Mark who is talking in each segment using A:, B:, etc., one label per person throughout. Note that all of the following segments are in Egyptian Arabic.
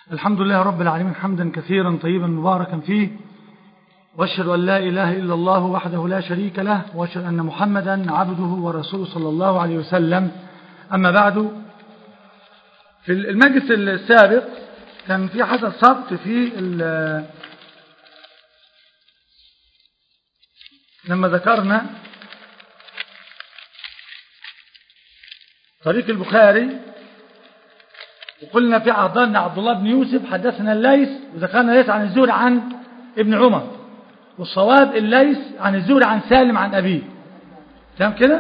A: الحمد لله رب العالمين حمدا كثيرا طيبا مباركا فيه واشهد أن لا إله إلا الله وحده لا شريك له واشهد أن محمدا عبده ورسوله صلى الله عليه وسلم أما بعد في المجلس السابق كان في حدث سقط في لما ذكرنا طريق البخاري وقلنا في أحضرنا عبد الله بن يوسف حدثنا الليث وذكرنا الليث عن الزهري عن ابن عمر والصواب الليث عن الزهري عن سالم عن أبيه تمام كده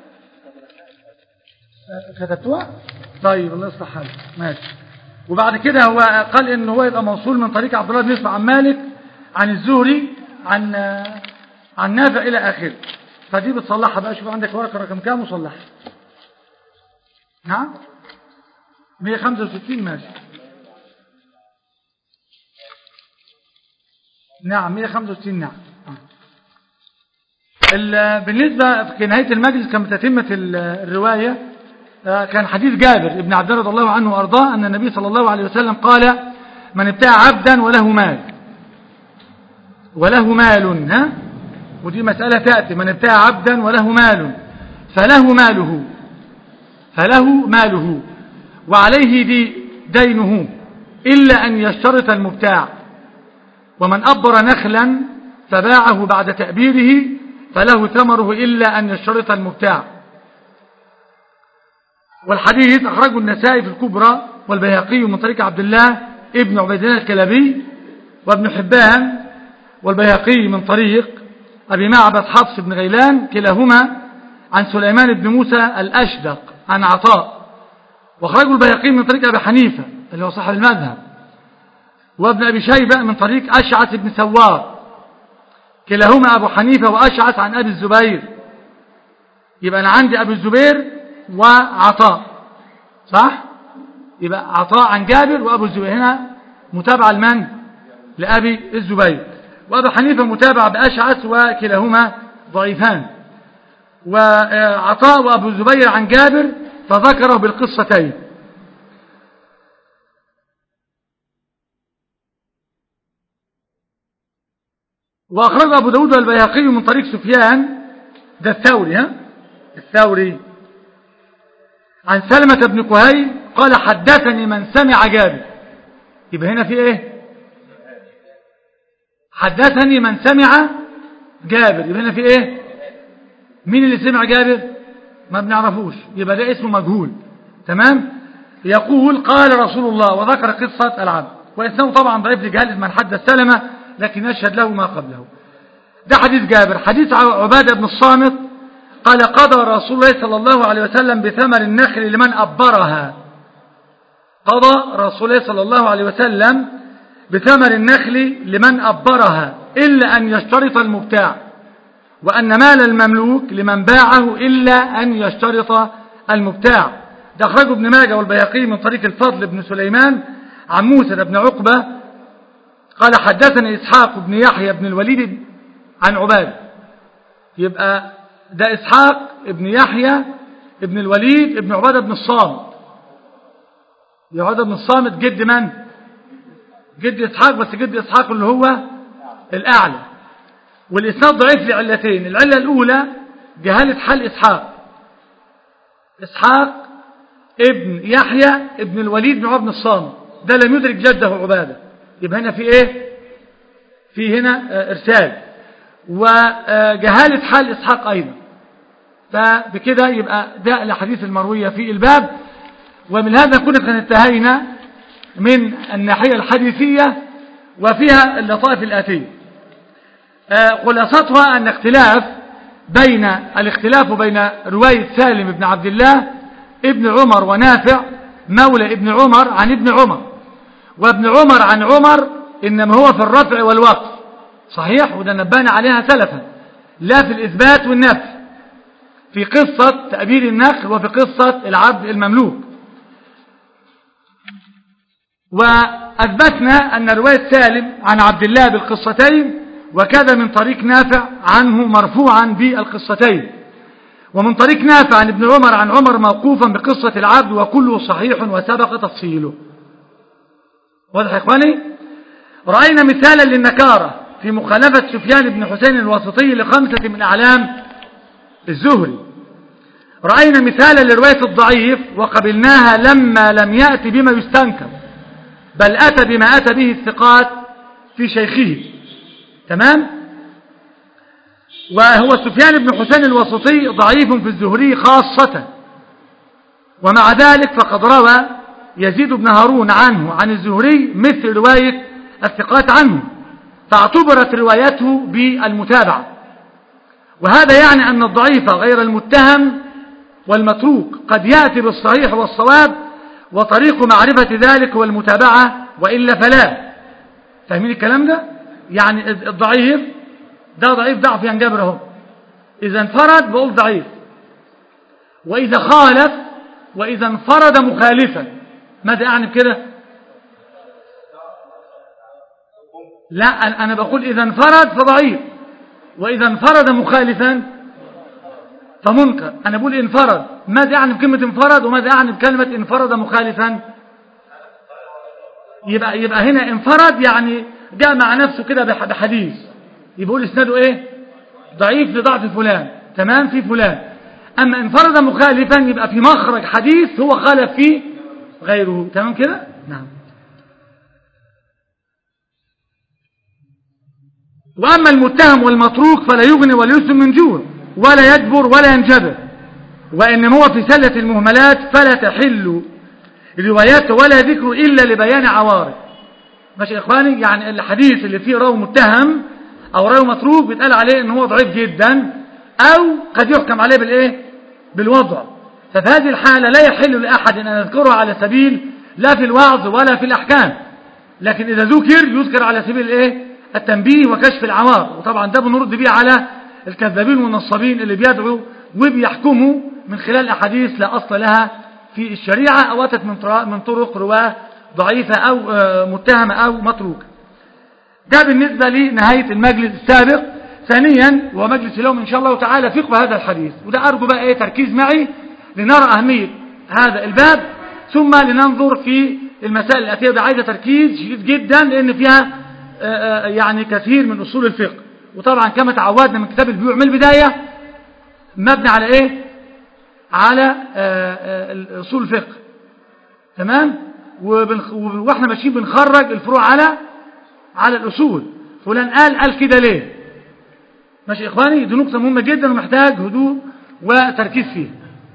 A: كتبتوها طيب الله يصلح حالك ماشي وبعد كده هو قال ان هو يبقى موصول من طريق عبد الله بن يوسف عن مالك عن الزهري عن عن نافع الى اخره فدي بتصلحها بقى شوف عندك ورقه رقم كام وصلحها نعم 165 ماشي نعم 165 نعم بالنسبة في نهاية المجلس كانت تتمة الرواية كان حديث جابر ابن عبد الله رضي الله عنه وأرضاه أن النبي صلى الله عليه وسلم قال من ابتاع عبدا وله مال وله مال ها ودي مسألة تأتي من ابتاع عبدا وله مال فله ماله فله ماله وعليه دي دينه إلا أن يشترط المبتاع ومن أبر نخلا فباعه بعد تأبيره فله ثمره إلا أن يشترط المبتاع والحديث أخرجه النسائي في الكبرى والبيهقي من طريق عبد الله ابن عبيد الله الكلبي وابن حبان والبيهقي من طريق أبي معبد حفص بن غيلان كلاهما عن سليمان بن موسى الأشدق عن عطاء واخرجه البيهقي من طريق أبي حنيفة اللي هو صاحب المذهب وابن أبي شيبة من طريق أشعث بن سوار كلاهما أبو حنيفة وأشعث عن أبي الزبير يبقى أنا عندي أبي الزبير وعطاء صح يبقى عطاء عن جابر وأبو الزبير هنا متابعة لمن لأبي الزبير وأبو حنيفة متابع بأشعث وكلاهما ضعيفان وعطاء وأبو الزبير عن جابر فذكره بالقصتين وأخرج أبو داود والبيهقي من طريق سفيان ده الثوري ها الثوري عن سلمة بن كهيل قال حدثني من سمع جابر يبقى هنا في ايه حدثني من سمع جابر يبقى هنا في ايه مين اللي سمع جابر ما بنعرفوش يبقى ده اسمه مجهول تمام يقول قال رسول الله وذكر قصة العبد وإسناده طبعا ضعيف لجهال من حدث سلمة لكن يشهد له ما قبله ده حديث جابر حديث عبادة بن الصامت قال قضى رسول الله صلى الله عليه وسلم بثمر النخل لمن أبرها قضى رسول الله صلى الله عليه وسلم بثمر النخل لمن أبرها إلا أن يشترط المبتاع وأن مال المملوك لمن باعه إلا أن يشترط المبتاع ده أخرجه ابن ماجه والبياقي من طريق الفضل بن سليمان عن موسى بن عقبة قال حدثني إسحاق بن يحيى بن الوليد عن عباد يبقى ده إسحاق ابن يحيى ابن الوليد ابن عبادة بن الصامت عبادة بن الصامت جد من جد إسحاق بس جد إسحاق اللي هو الأعلى والإسناد ضعيف لعلتين العلة الأولى جهالة حال إسحاق إسحاق ابن يحيى ابن الوليد بن عبد بن الصامت ده لم يدرك جده عبادة يبقى هنا في ايه في هنا ارسال وجهالة حال إسحاق أيضا فبكده يبقى ده الحديث المروية في الباب ومن هذا كنا قد انتهينا من الناحية الحديثية وفيها اللطائف الآتية خلاصتها أن اختلاف بين الاختلاف بين رواية سالم بن عبد الله ابن عمر ونافع مولى ابن عمر عن ابن عمر وابن عمر عن عمر إنما هو في الرفع والوقف صحيح وده نبانا عليها سلفا لا في الإثبات والنفي في قصة تأبير النخل وفي قصة العبد المملوك وأثبتنا أن رواية سالم عن عبد الله بالقصتين وكذا من طريق نافع عنه مرفوعا بالقصتين ومن طريق نافع عن ابن عمر عن عمر موقوفا بقصة العبد وكله صحيح وسبق تفصيله واضح يا إخواني رأينا مثالا للنكارة في مخالفة سفيان بن حسين الواسطي لخمسة من أعلام الزهري رأينا مثالا لرواية الضعيف وقبلناها لما لم يأتي بما يستنكر بل أتى بما أتى به الثقات في شيخه تمام وهو سفيان بن حسين الوسطي ضعيف في الزهري خاصة ومع ذلك فقد روى يزيد بن هارون عنه عن الزهري مثل رواية الثقات عنه فاعتبرت روايته بالمتابعة وهذا يعني أن الضعيف غير المتهم والمتروك قد يأتي بالصحيح والصواب وطريق معرفة ذلك هو المتابعة وإلا فلا فاهمين الكلام ده يعني الضعيف ده ضعيف ضعف ينجبر اهو إذا انفرد بقول ضعيف وإذا خالف وإذا انفرد مخالفا ماذا أعني بكده لا أنا بقول إذا انفرد فضعيف وإذا انفرد مخالفا فمنكر أنا بقول انفرد ماذا يعني بكلمة انفرد وماذا يعني بكلمة انفرد مخالفا يبقى, يبقى هنا انفرد يعني جاء مع نفسه كده بحديث يقول اسناده ايه ضعيف لضعف فلان تمام في فلان أما انفرد مخالفا يبقى في مخرج حديث هو خالف فيه غيره تمام كده نعم وأما المتهم والمتروك فلا يغني ولا يسلم من جوع ولا يجبر ولا ينجبر وإن هو في سلة المهملات فلا تحل رواياته ولا ذكره إلا لبيان عوارض ماشي يا إخواني يعني الحديث اللي فيه راوي متهم أو راوي متروك بيتقال عليه إن هو ضعيف جدا أو قد يحكم عليه بالإيه بالوضع ففي هذه الحالة لا يحل لأحد أن يذكره على سبيل لا في الوعظ ولا في الأحكام لكن إذا ذكر يذكر على سبيل الإيه التنبيه وكشف العوار وطبعا ده بنرد بيه على الكذابين والنصابين اللي بيدعوا وبيحكموا من خلال أحاديث لا أصل لها في الشريعة أو أتت من طرق رواه ضعيفة أو متهمة أو متروكة ده بالنسبة لنهاية المجلس السابق ثانيا ومجلس اليوم إن شاء الله تعالى فقه هذا الحديث وده أرجو بقى إيه تركيز معي لنرى أهمية هذا الباب ثم لننظر في المسائل الأتية ده عايزة تركيز شديد جدا لأن فيها يعني كثير من أصول الفقه وطبعا كما تعودنا من كتاب البيوع من البداية مبني على إيه على أصول الفقه تمام واحنا ماشيين بنخرج الفروع على على الأصول فلان قال قال كده ليه ماشي يا إخواني دي نقطة مهمة جدا ومحتاج هدوء وتركيز فيها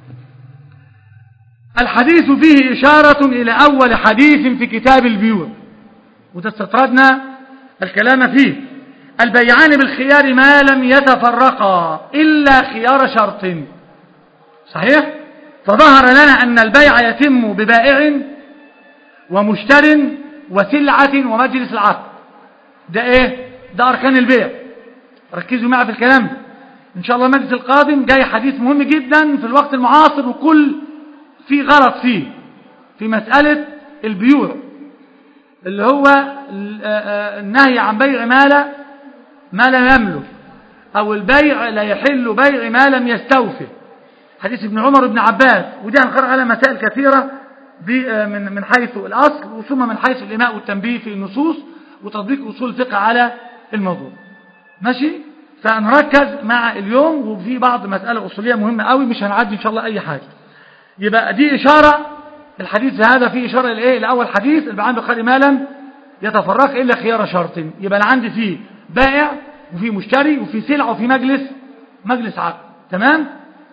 A: الحديث فيه إشارة إلى أول حديث في كتاب البيوع وده استطردنا الكلام فيه البيعان بالخيار ما لم يتفرقا إلا خيار شرط صحيح فظهر لنا أن البيع يتم ببائع ومشتر وسلعة ومجلس العقد ده ايه ده أركان البيع ركزوا معي في الكلام ده إن شاء الله المجلس القادم جاي حديث مهم جدا في الوقت المعاصر وكل في غلط فيه في مسألة البيوع اللي هو النهي عن بيع ما لا ما لا يملك أو البيع لا يحل بيع ما لم يستوفي حديث ابن عمر بن عباس ودي هنقرأ على مسائل كثيرة من من حيث الأصل وثم من حيث الإماء والتنبيه في النصوص وتطبيق أصول الفقه على الموضوع ماشي فنركز مع اليوم وفي بعض مسألة أصولية مهمة قوي مش هنعدي إن شاء الله أي حاجة يبقى دي إشارة الحديث هذا فيه إشارة لإيه لأول حديث البيعان بخير مالا يتفرق إلا خيار شرط يبقى أنا عندي فيه بائع وفي مشتري وفي سلع وفي مجلس مجلس عقد تمام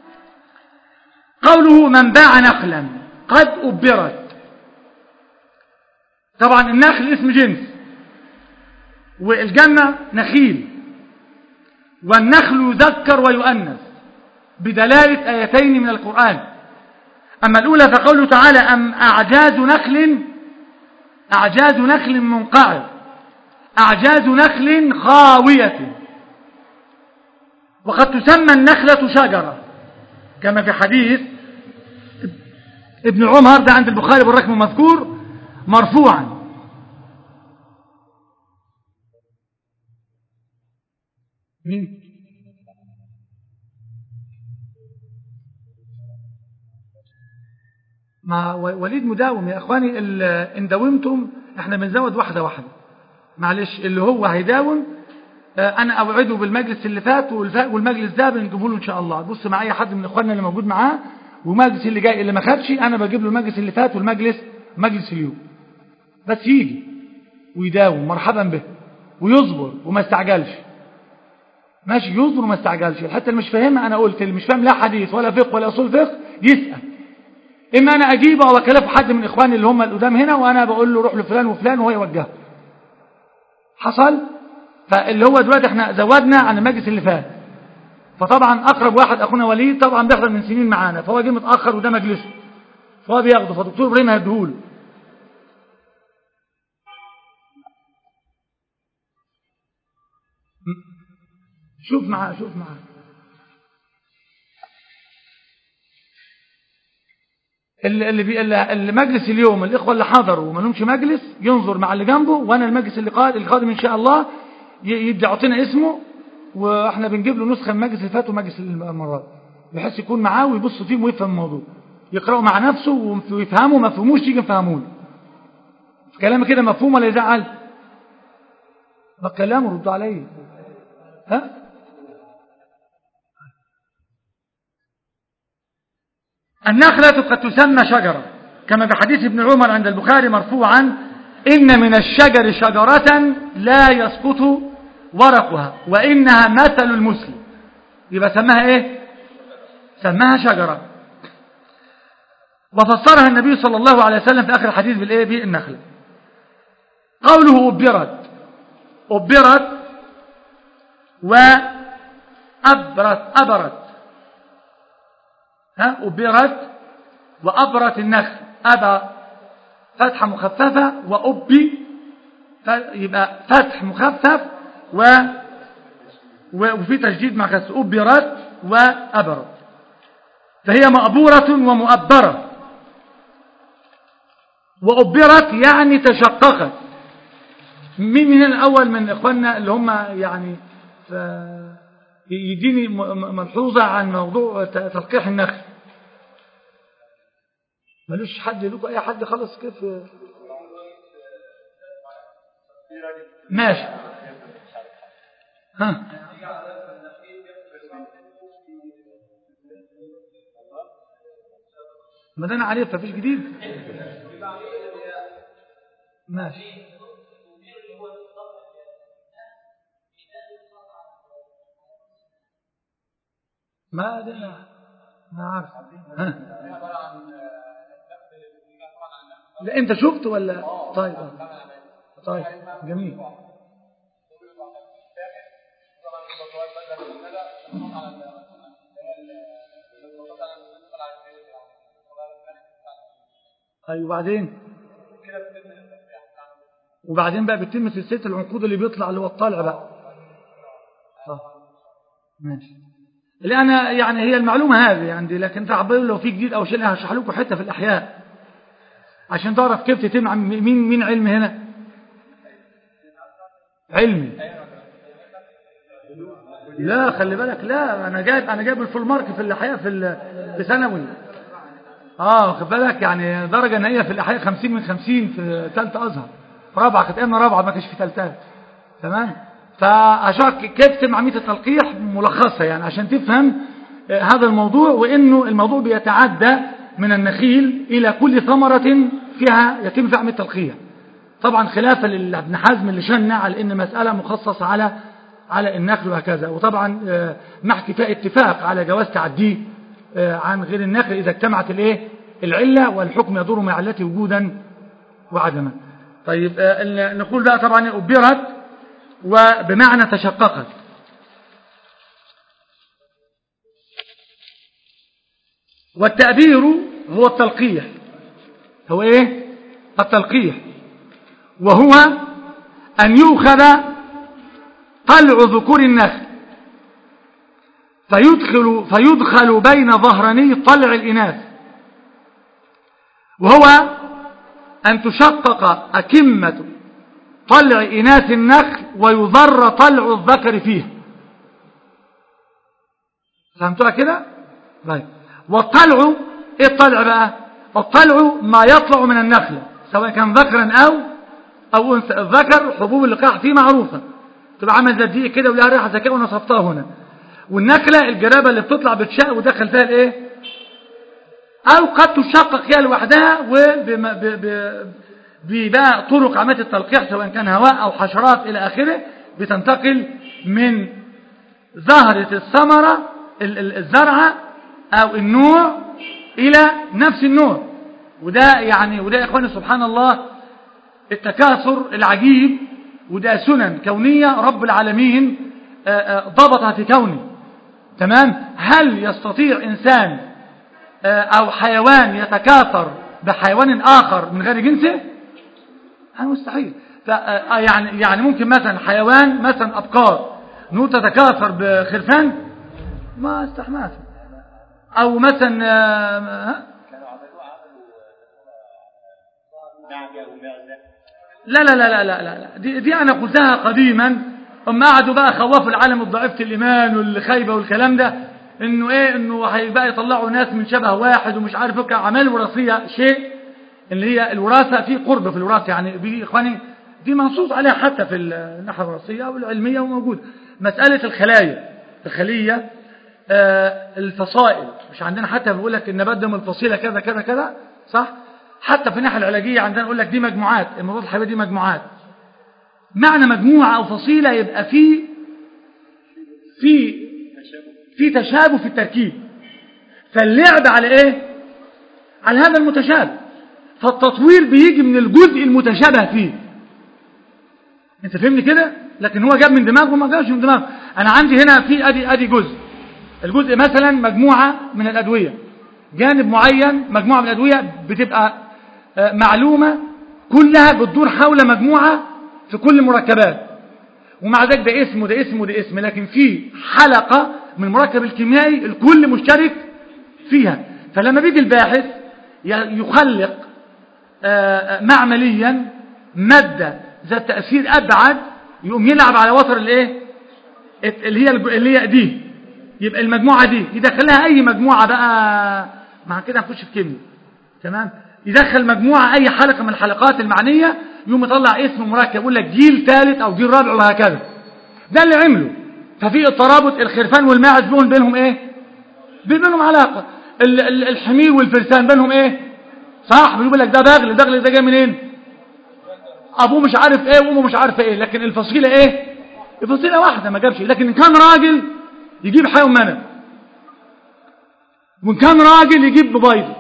A: قوله من باع نخلا قد أبرت طبعا النخل اسم جنس والجنة نخيل والنخل يذكر ويؤنث بدلالة آيتين من القرآن أما الأولى فقوله تعالى أم أعجاز نخل أعجاز نخل منقعر أعجاز نخل خاوية وقد تسمى النخلة شجرة كما في حديث ابن عمر ده عند البخاري بالرقم المذكور مرفوعا مين مع وليد مداوم يا اخواني ان داومتم احنا بنزود واحدة واحدة معلش اللي هو هيداوم آه، انا اوعده بالمجلس اللي فات والف- والمجلس ده بنجيبه له ان شاء الله بص مع اي حد من اخواننا اللي موجود معاه والمجلس اللي جاي اللي ما خدش انا بجيب له المجلس اللي فات والمجلس مجلس اليوم بس يجي ويداوم مرحبا به ويصبر وما يستعجلش ماشي يصبر وما يستعجلش الحته اللي مش فاهمها انا قلت اللي مش فاهم لا حديث ولا فقه ولا اصول فقه يسال اما انا اجيبه او اكلفه حد من اخواني اللي هم القدام هنا وانا بقول له روح لفلان وفلان وهو يوجهه حصل فاللي هو دلوقتي احنا زودنا عن المجلس اللي فات فطبعا اقرب واحد اخونا وليد طبعا بيحضر من سنين معانا فهو جه متاخر وده مجلسه فهو بياخده فدكتور ابراهيم هيديهوله شوف معاه شوف معاه اللي اللي بي اللي- المجلس اليوم الاخوه اللي حضروا وما لهمش مجلس ينظر مع اللي جنبه وانا المجلس اللي قادم القادم ان شاء الله ي- يدي يعطينا اسمه واحنا بنجيب له نسخه من المجلس اللي فات ومجلس المرات بحيث يكون معاه ويبص فيه ويفهم الموضوع يقرأه مع نفسه ويفهمه ما فهموش يجي نفهموه كلامي كده مفهوم ولا يزعل ما كلامه رد عليه ها النخلة قد تسمى شجرة كما في حديث ابن عمر عند البخاري مرفوعا إن من الشجر شجرة لا يسقط ورقها وإنها مثل المسلم يبقى سماها إيه سماها شجرة وفسرها النبي صلى الله عليه وسلم في آخر الحديث بالإيه بالنخلة قوله أبرت أبرت وأبرت أبرت ها أبرت وأبرت النخل أبى فتحة مخففة وأبي يبقى فتح مخفف و وفي تشديد مع كسر أبرت وأبرت فهي مأبورة ومؤبرة وأبرت يعني تشققت مين من الأول من إخواننا اللي هم يعني يديني ملحوظة عن موضوع تلقيح النخل ملوش حد لكم أي حد خلص كيف ماشي ها ما ده انا عارف مفيش جديد ماشي ما ده انا ما عارف ها لا انت شفت ولا طيب طيب جميل طيب وبعدين وبعدين بقى بتتم سلسله العنقود اللي بيطلع اللي هو الطالع بقى صح ماشي اللي انا يعني هي المعلومه هذه عندي لكن تعبوا لو في جديد او شيء هشرح لكم حته في الاحياء عشان تعرف كيف تتم مين مين علم هنا علمي لا خلي بالك لا انا جايب انا جايب الفول مارك في الاحياء في في ثانوي اه خد بالك يعني درجه نهائيه في الاحياء 50 من 50 في ثالثه ازهر رابعه كانت ايامنا رابعه ما كانش في ثالثه تمام فاشرح كيف تتم عمليه التلقيح ملخصه يعني عشان تفهم هذا الموضوع وانه الموضوع بيتعدى من النخيل الى كل ثمره فيها يتم فيها عمليه التلقيح طبعا خلافا لابن حزم اللي شنع على ان مساله مخصصه على على النخل وهكذا وطبعا نحكي فيها اتفاق على جواز تعديه عن غير النخل اذا اجتمعت الايه العله والحكم يدور مع علته وجودا وعدما طيب نقول بقى طبعا أبرت وبمعنى تشققت والتأبير هو التلقيح هو ايه التلقيح وهو أن يؤخذ طلع ذكور النخل فيدخل, فيدخل بين ظهراني طلع الإناث وهو أن تشقق أكمة طلع إناث النخل ويضر طلع الذكر فيه فهمتوها كده طيب والطلع ايه الطلع بقى الطلع ما يطلع من النخلة سواء كان ذكرا أو أو أنثى الذكر حبوب اللقاح فيه معروفة تبقى عامل زي الدقيق كده ولها ريحة زي كده ونصفتها هنا والنكلة الجرابة اللي بتطلع بتشق ودخل فيها الايه أو قد تشقق هي لوحدها وبقى طرق عملية التلقيح سواء كان هواء أو حشرات إلى آخره بتنتقل من زهرة الثمرة الزرعة أو النوع إلى نفس النوع وده يعني وده يا إخواني سبحان الله التكاثر العجيب وده سنن كونية رب العالمين ضبطها في كونه تمام هل يستطيع إنسان أو حيوان يتكاثر بحيوان آخر من غير جنسه هذا مستحيل يعني يعني ممكن مثلا حيوان مثلا أبقار نور تتكاثر بخرفان ما استحماته أو مثلا لا لا لا لا لا لا دي, دي أنا قلتها قديما أما قعدوا بقى خوفوا العالم الضعيف الإيمان والخيبة والكلام ده إنه إيه إنه هيبقى يطلعوا ناس من شبه واحد ومش عارف إيه أعمال وراثية شيء اللي هي الوراثة في قرب في الوراثة يعني بي إخواني دي منصوص عليها حتى في الناحية الوراثية أو العلمية وموجود مسألة الخلايا الخلية آه الفصائل مش عندنا حتى بيقول لك النبات ده من الفصيلة كذا كذا كذا صح حتى في الناحية العلاجية عندنا نقول لك دي مجموعات المضاد الحيوي دي مجموعات معنى مجموعة أو فصيلة يبقى في في في تشابه في التركيب فاللعب على ايه على هذا المتشابه فالتطوير بيجي من الجزء المتشابه فيه انت فهمني كده لكن هو جاب من دماغه ما جابش من دماغه انا عندي هنا في ادي ادي جزء الجزء مثلا مجموعة من الادوية جانب معين مجموعة من الادوية بتبقى معلومة كلها بتدور حول مجموعة في كل المركبات ومع ذلك ده اسم وده اسم وده اسم لكن في حلقة من المركب الكيميائي الكل مشترك فيها فلما بيجي الباحث يخلق معمليا مادة ذات تأثير أبعد يقوم يلعب على وتر الايه اللي هي اللي هي دي يبقى المجموعة دي يدخلها أي مجموعة بقى مع كده هنخش في كيمياء تمام يدخل مجموعة أي حلقة من الحلقات المعنية يقوم يطلع اسم مركب يقول لك جيل ثالث أو جيل رابع وهكذا ده اللي عمله ففي الترابط الخرفان والماعز بينهم بينهم ايه بينهم علاقة الحمير والفرسان بينهم ايه صح بيقول لك ده بغل البغل ده جاي منين ابوه مش عارف ايه وامه مش عارفه ايه لكن الفصيله ايه الفصيله واحده ما جابش لكن ان كان راجل يجيب حيوان منى وان كان راجل يجيب ببيض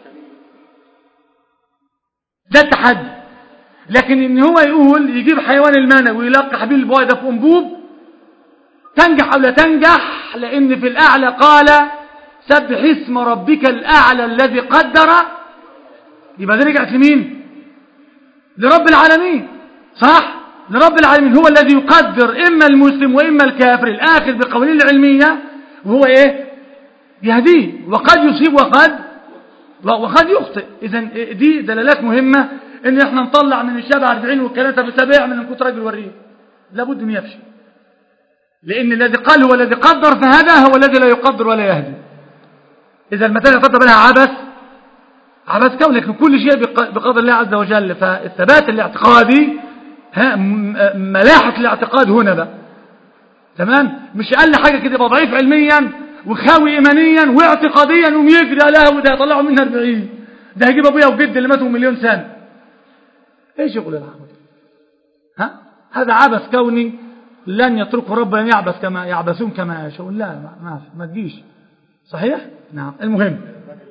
A: ده التحدي لكن ان هو يقول يجيب حيوان المنى ويلقح بيه البيضه في انبوب تنجح او لا تنجح لان في الاعلى قال سبح اسم ربك الاعلى الذي قدر يبقى ده رجعت لمين لرب العالمين صح لرب العالمين هو الذي يقدر اما المسلم واما الكافر الاخذ بالقوانين العلميه وهو ايه يهديه وقد يصيب وقد وقد يخطئ اذا دي دلالات مهمه ان احنا نطلع من الشبع 40 والكلام ده بسبع من كنت راجل وريه لابد ان يفشل لأن الذي قال هو الذي قدر فهذا هو الذي لا يقدر ولا يهدي إذا المسألة قدر لها عبث عبث كون لكن كل شيء بقدر الله عز وجل فالثبات الاعتقادي ها ملاحة الاعتقاد هنا بقى تمام مش أقل حاجة كده يبقى ضعيف علميا وخاوي إيمانيا واعتقاديا يقوم يجري له وده يطلعوا منها 40 ده هيجيب أبويا وجد اللي ماتوا مليون سنة ايش يقول العمل ها هذا عبث كوني لن يتركه ربنا يعبث كما يعبثون كما يشاءون لا ما, ما, ما تجيش صحيح نعم المهم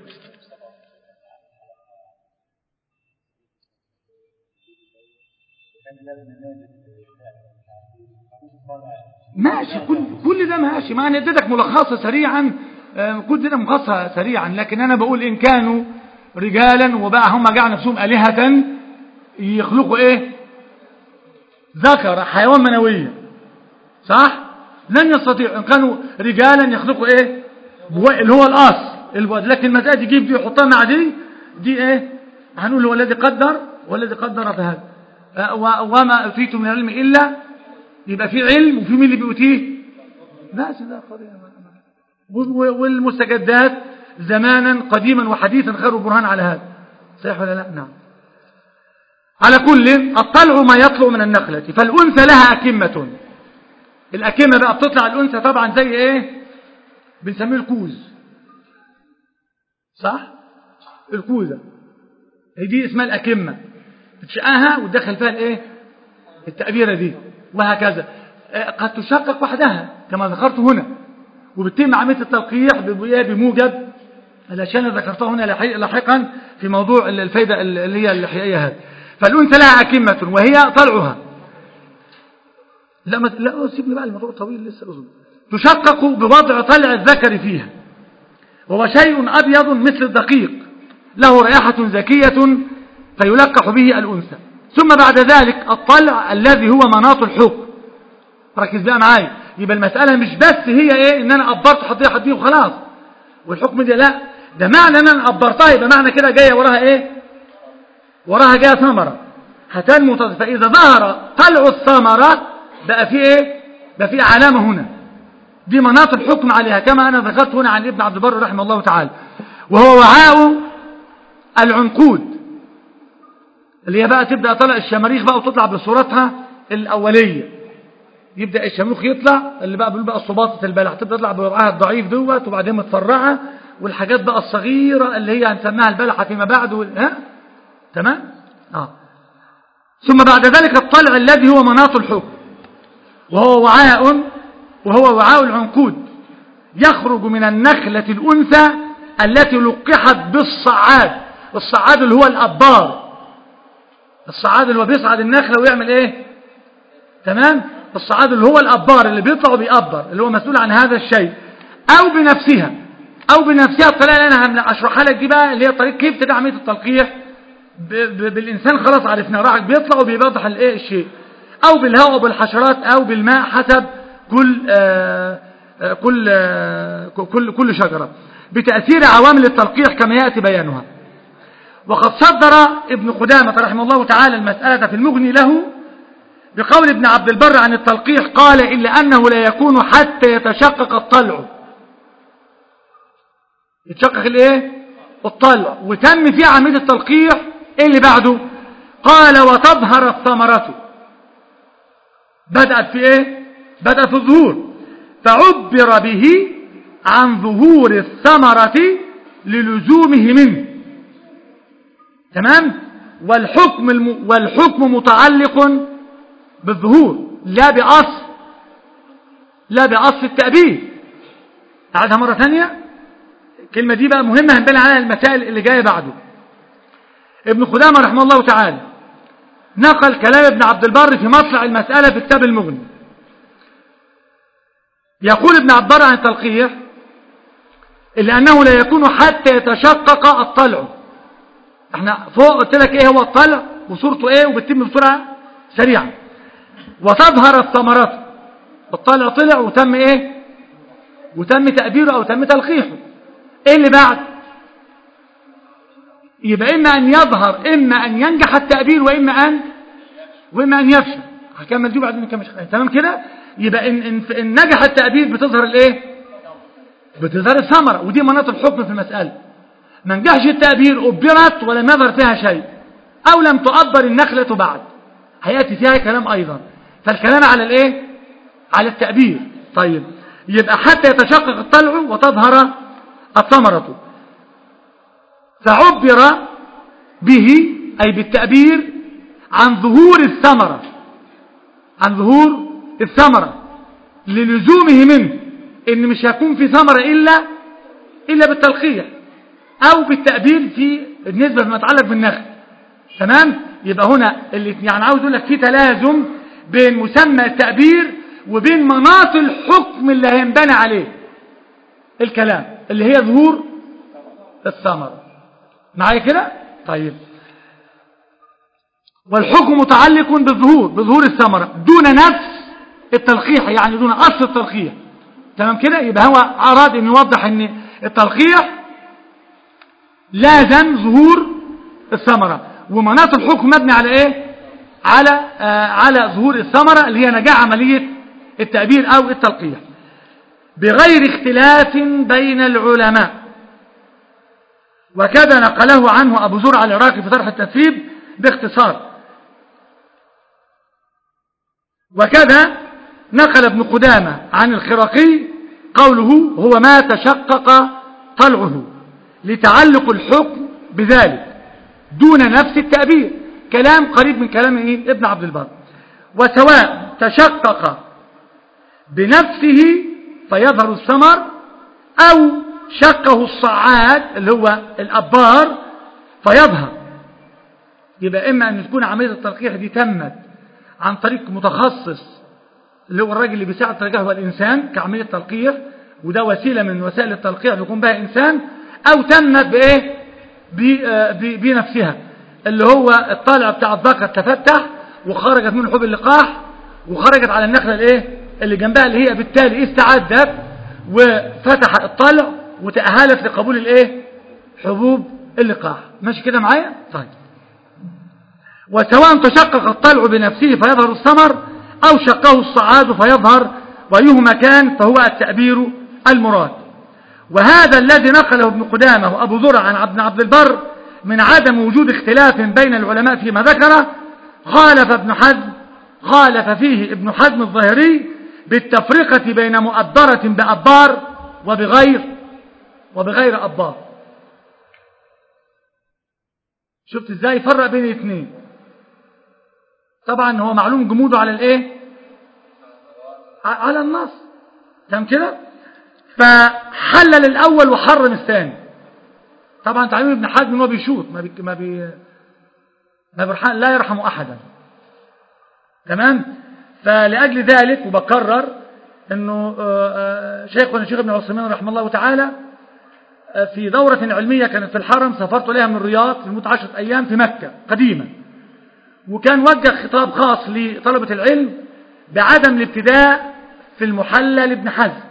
A: ماشي كل كل ده ماشي ما انا اديتك ملخصه سريعا كل ده ملخصها سريعا لكن انا بقول ان كانوا رجالا وبقى هم جعلوا نفسهم الهه يخلقوا ايه ذكر حيوان منويه صح لن يستطيع ان كانوا رجالا يخلقوا ايه اللي هو الاصل البواد لكن المسألة يجيب دي يحطها مع دي دي ايه هنقول هو الذي قدر والذي قدر فهذا وما أتيتم من العلم إلا يبقى في علم وفي مين اللي بيؤتيه بس ده والمستجدات زمانا قديما وحديثا خير برهان على هذا صحيح ولا لا نعم على كل الطلع ما يطلع من النخلة فالأنثى لها أكمة الأكمة بقى بتطلع الأنثى طبعا زي إيه بنسميه الكوز صح الكوزة هي دي اسمها الأكمة بتشقاها وتدخل فيها الإيه التأبيرة دي وهكذا قد تشقق وحدها كما ذكرت هنا وبتتم عملية التلقيح بموجب الأشياء اللي ذكرتها هنا لاحقا في موضوع الفايدة اللي هي الإحيائية هذه فالأنثى لها أكمة وهي طلعها لا ما لا سيبني بقى الموضوع طويل لسه أظن تشقق بوضع طلع الذكر فيها وهو شيء أبيض مثل الدقيق له رائحة زكية فيلقح به الأنثى ثم بعد ذلك الطلع الذي هو مناط الحكم ركز بقى معايا يبقى المسألة مش بس هي ايه ان انا قبرت حطيه حطيه وخلاص والحكم ده لا ده معنى ان انا قبرتها يبقى معنى كده جايه وراها ايه وراها جايه ثمره هتنمو فاذا ظهر طلع الثمره بقى في ايه بقى في علامه هنا دي مناط الحكم عليها كما انا ذكرت هنا عن ابن عبد البر رحمه الله تعالى وهو وعاء العنقود اللي هي بقى تبدا طلع الشماريخ بقى وتطلع بصورتها الاوليه يبدا الشموخ يطلع اللي بقى بيقول بقى صباطه البلح تبدا تطلع بوضعها الضعيف دوت وبعدين متفرعه والحاجات بقى الصغيره اللي هي هنسميها البلحه فيما بعد و... ها تمام اه ثم بعد ذلك الطلع الذي هو مناط الحكم وهو وعاء وهو وعاء العنقود يخرج من النخلة الأنثى التي لقحت بالصعاد الصعاد اللي هو الأبار الصعاد اللي هو بيصعد النخلة ويعمل ايه تمام الصعاد اللي هو الأبار اللي بيطلع وبيأبر اللي هو مسؤول عن هذا الشيء أو بنفسها أو بنفسها الطريقة اللي أنا أشرحها لك دي بقى اللي هي طريقة كيف تدعى عملية التلقيح بالإنسان خلاص عرفنا راح بيطلع وبيوضح الايه الشيء أو بالهواء أو بالحشرات أو بالماء حسب كل آآ آآ كل آآ كل كل شجرة بتأثير عوامل التلقيح كما يأتي بيانها وقد صدر ابن قدامة رحمه الله تعالى المسألة في المغني له بقول ابن عبد البر عن التلقيح قال إلا أنه لا يكون حتى يتشقق الطلع يتشقق الايه الطلع وتم فيه عملية التلقيح ايه اللي بعده قال وتظهر الثمرة بدأت في ايه بدأت في الظهور فعبر به عن ظهور الثمرة للزومه منه تمام والحكم الم... والحكم متعلق بالظهور لا بأصل لا بأصل التأبيد أعدها مرة ثانية الكلمة دي بقى مهمة هنبين عليها المسائل اللي جاية بعده ابن خدامة رحمه الله تعالى نقل كلام ابن عبد البر في مطلع المسألة في كتاب المغني يقول ابن عبد البر عن التلقيح إلا أنه لا يكون حتى يتشقق الطلع احنا فوق قلت لك ايه هو الطلع وصورته ايه وبتتم بسرعة سريعة وتظهر الثمرات الطلع طلع وتم ايه وتم تأبيره او تم تلقيحه ايه اللي بعد يبقى اما ان يظهر اما ان ينجح التأبير واما ان واما ان يفشل هكمل دي بعدين نكمل تمام كده يبقى ان, إن, إن نجح التأبير بتظهر الايه بتظهر الثمرة ودي مناط الحكم في المسألة ما نجحش التأبير أبرت ولم يظهر فيها شيء أو لم تؤبر النخلة بعد هيأتي فيها كلام أيضا فالكلام على الإيه على التأبير طيب يبقى حتى يتشقق الطلع وتظهر الثمرة فعبر به أي بالتأبير عن ظهور الثمرة عن ظهور الثمرة للزومه منه إن مش هيكون في ثمرة إلا إلا بالتلقيح أو بالتأبير في النسبة فيما يتعلق بالنخل تمام يبقى هنا اللي يعني عاوز اقول لك في تلازم بين مسمى التأبير وبين مناط الحكم اللي هينبنى عليه الكلام اللي هي ظهور الثمرة معايا كده طيب والحكم متعلق بالظهور بظهور الثمرة دون نفس التلقيح يعني دون أصل التلقيح تمام كده يبقى هو أراد أن يوضح أن التلقيح لازم ظهور الثمرة ومناط الحكم مبني على ايه على آه على ظهور الثمرة اللي هي نجاح عملية التأبير او التلقيح بغير اختلاف بين العلماء وكذا نقله عنه ابو زرع العراقي في طرح التثريب باختصار وكذا نقل ابن قدامة عن الخرقي قوله هو ما تشقق طلعه لتعلق الحكم بذلك دون نفس التأبير كلام قريب من كلام إيه؟ ابن عبد البر وسواء تشقق بنفسه فيظهر الثمر أو شقه الصعاد اللي هو الأبار فيظهر يبقى إما أن تكون عملية التلقيح دي تمت عن طريق متخصص اللي هو الراجل اللي بيساعد تلقيح هو الإنسان كعملية تلقيح وده وسيلة من وسائل التلقيح بيكون بها إنسان أو تمت بإيه بنفسها اللي هو الطالع بتاع الذكر تفتح وخرجت منه حب اللقاح وخرجت على النخلة الايه اللي جنبها اللي هي بالتالي استعدت وفتح الطلع وتأهلت لقبول الايه حبوب اللقاح ماشي كده معايا طيب وسواء تشقق الطلع بنفسه فيظهر الثمر أو شقه الصعاد فيظهر وأيهما كان فهو التأبير المراد وهذا الذي نقله ابن قدامة وأبو زرع عن عبد عبد البر من عدم وجود اختلاف بين العلماء فيما ذكره خالف ابن حزم خالف فيه ابن حزم الظاهري بالتفرقة بين مؤبرة بأبار وبغير وبغير أبار شفت ازاي فرق بين الاثنين طبعا هو معلوم جموده على الايه على النص تمام كده فحلل الاول وحرم الثاني طبعا تعليم ابن حزم هو بيشوط ما بي ما بي ما بيرحم لا يرحم احدا تمام فلاجل ذلك وبكرر انه شيخنا الشيخ ابن عثيمين رحمه الله تعالى في دورة علمية كانت في الحرم سافرت إليها من الرياض لمدة عشرة أيام في مكة قديما وكان وجه خطاب خاص لطلبة العلم بعدم الابتداء في المحلى لابن حزم